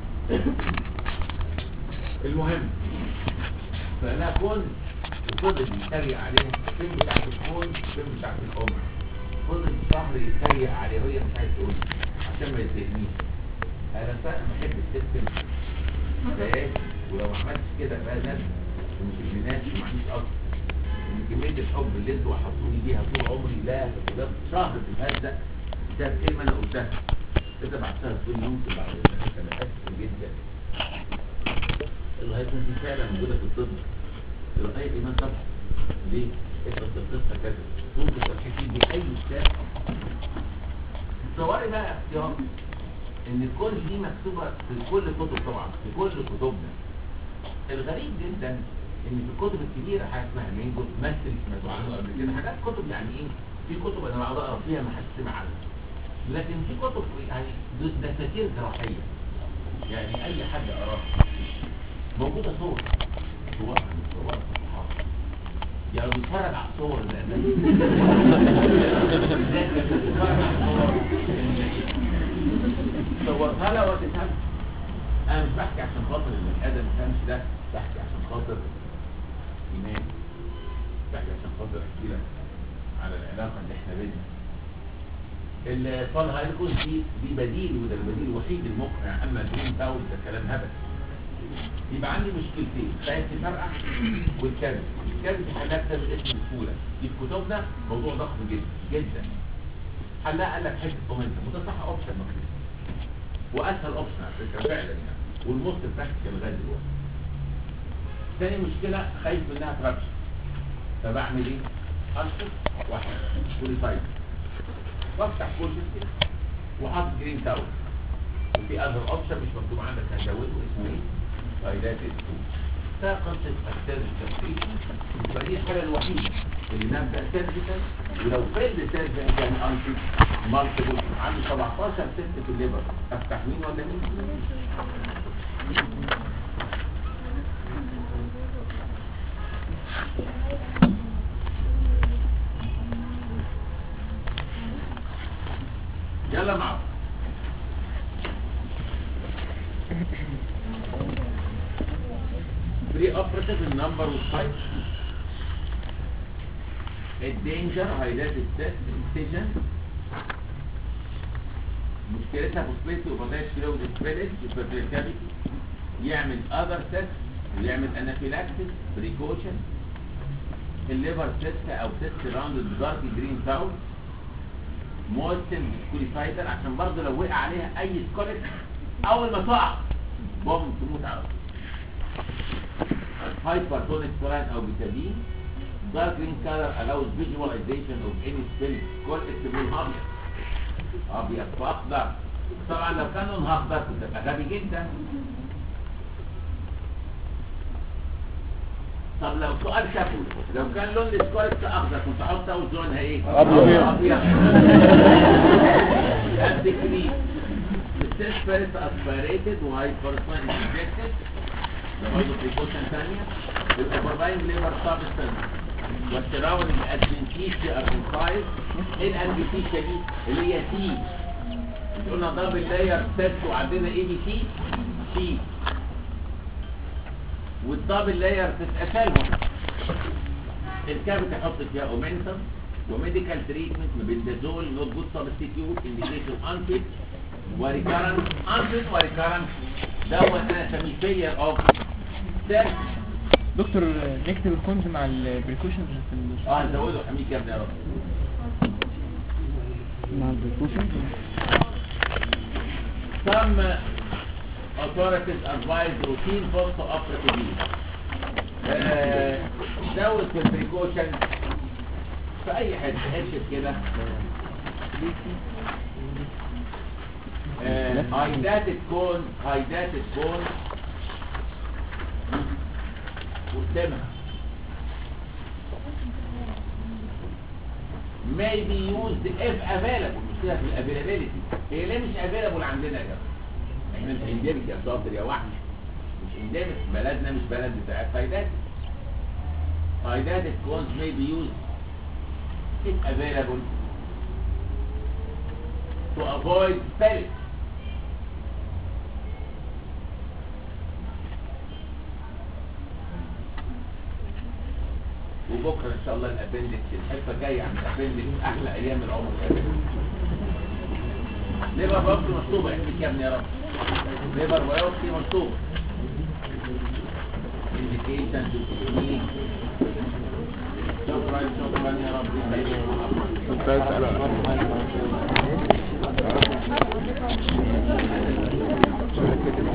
المهم فانا كون الفضل يتريق عليهم الفيلم بتاعت الكون الفيلم بتاعت الام فضل الشهر يتريق عليه وهي مش عايز تقول عشان ما يتضايقنيش انا فعلا بحب السيستم ده ولو ما عملتش كده بقى ناس ومش ابن ناس وما عنديش اصل ان كميه الحب اللي انتوا وحطوني بيها طول عمري لا ده شهر تتهزق ده كلمه انا قلتها انت بعتها تقول يمكن بعد ذلك انا اسف جدا اللي هيكون دي فعلا موجوده في الطب رأيت إيمان طبعا ليه؟ اقرأ القصة كذا ممكن تركيزين بأي كتاب تصوري بقى اختيار ان كل دي مكتوبة في كل الكتب طبعا في كل كتبنا الغريب جدا ان في الكتب الكبيرة حاجة اسمها مينجو ماستري سمعتوا عنه قبل كده حاجات كتب يعني ايه في كتب انا بقعد اقرا فيها ما حدش سمع عنها لكن في كتب يعني دساتير جراحية يعني اي حد قراها موجودة صور صور صور يعني بيتفرج على الصور ده ده بيتفرج على الصور صورتها لها وتفهم انا مش بحكي عشان خاطر البني ادم ما فهمش ده بحكي عشان خاطر ايمان بحكي عشان خاطر اقدر احكي لك على العلاقه اللي احنا بيننا الفال هايلكوز دي دي بديل وده البديل الوحيد المقنع اما الجرين تاول ده كلام هبل يبقى عندي مشكلتين خايف تفرقع والكبد الكبد هنكتب اسم بسهوله دي في كتبنا موضوع ضخم جدا جدا حلها قال لك حته مومنتم وده صح اوبشن مكتوب واسهل اوبشن على فكره فعلا يعني والموست براكتيكال لغايه دلوقتي تاني مشكله خايف منها ترابشن فبعمل ايه؟ اشفط واحد بوليسايد وافتح كل كده وحط جرين تاول وفي اذر اوبشن مش مكتوب عندك هزوده اسمه ايه؟ فايدات السوق ده قصه استاذ التفكير يبقى دي الحاجه الوحيده اللي نبدا سيرفيكال ولو فيلد سيرفيكال يعني انتي مالتيبل عندي 17 ست في الليبر افتح مين ولا مين؟ يلا معاك بري اوبراتيف النمبر والسايت الدينجر هايلايت السيجن مشكلتها بوسبيتي وبطايش كيلو سبيلت الفيرتيكابيتي يعمل اذر تيست ويعمل انافيلاكسيس بريكوشن الليفر تيست او تيست راوند دارك جرين تاول موسم كوليفايدر عشان برضه لو وقع عليها اي سكوليت اول ما تقع بوم تموت على طول hypertonic saline او بيتادين dark green color allows visualization of any spirit كل اسمه ابيض ابيض فاخضر طبعا لو كان لونها اخضر كنت ابقى غبي جدا طب لو سؤال شافه لو كان لون السكويرت اخضر كنت احط اوز لونها ايه أبيض. ابيض قد كريم السيسبرت اسبيريتد وهايبرسمان انجكتد ده برضه بريكوشن ثانيه الاوفرلاين ليبر سابستنس والسراوندنج ادفنتيشيا ارتنسايز ايه الادفنتيشيا دي اللي هي سي قلنا دبل لاير ست وعندنا اي بي سي سي والدبل لاير تتقفلهم الكابت يحط فيها اومنتم وميديكال تريتمنت مبندازول نوت جود سبستيتيوت انديكيشن انفيت وريكارنت انفيت وريكارنت دوت انا اسميه فيلير اوف سيرك دكتور نكتب الكونز مع البريكوشنز في ال اه نزوده حميك يا ابني يا رب مع البريكوشن Some authorities advise routine post-operative use. آه، زود في البريكوشن في اي حته حته كده هايداتد كون هايداتد كون قدامها may be used if available مش كده في الافيلابيلتي هي ليه مش available عندنا يا جماعه احنا مش اندمج يا شاطر يا وحش مش اندمج بلدنا مش بلد بتاعت فايدات فايدات الكونز may be used if available to avoid spelling وبكره ان شاء الله الابندكس الحته جايه عن الابندكس احلى ايام العمر الابندكس ليبر بايوبسي مطلوبه احميك يا ابني يا رب ليبر بايوبسي مطلوبه انديكيشن تكنيك شكرا شكرا يا رب كنت عايز اساله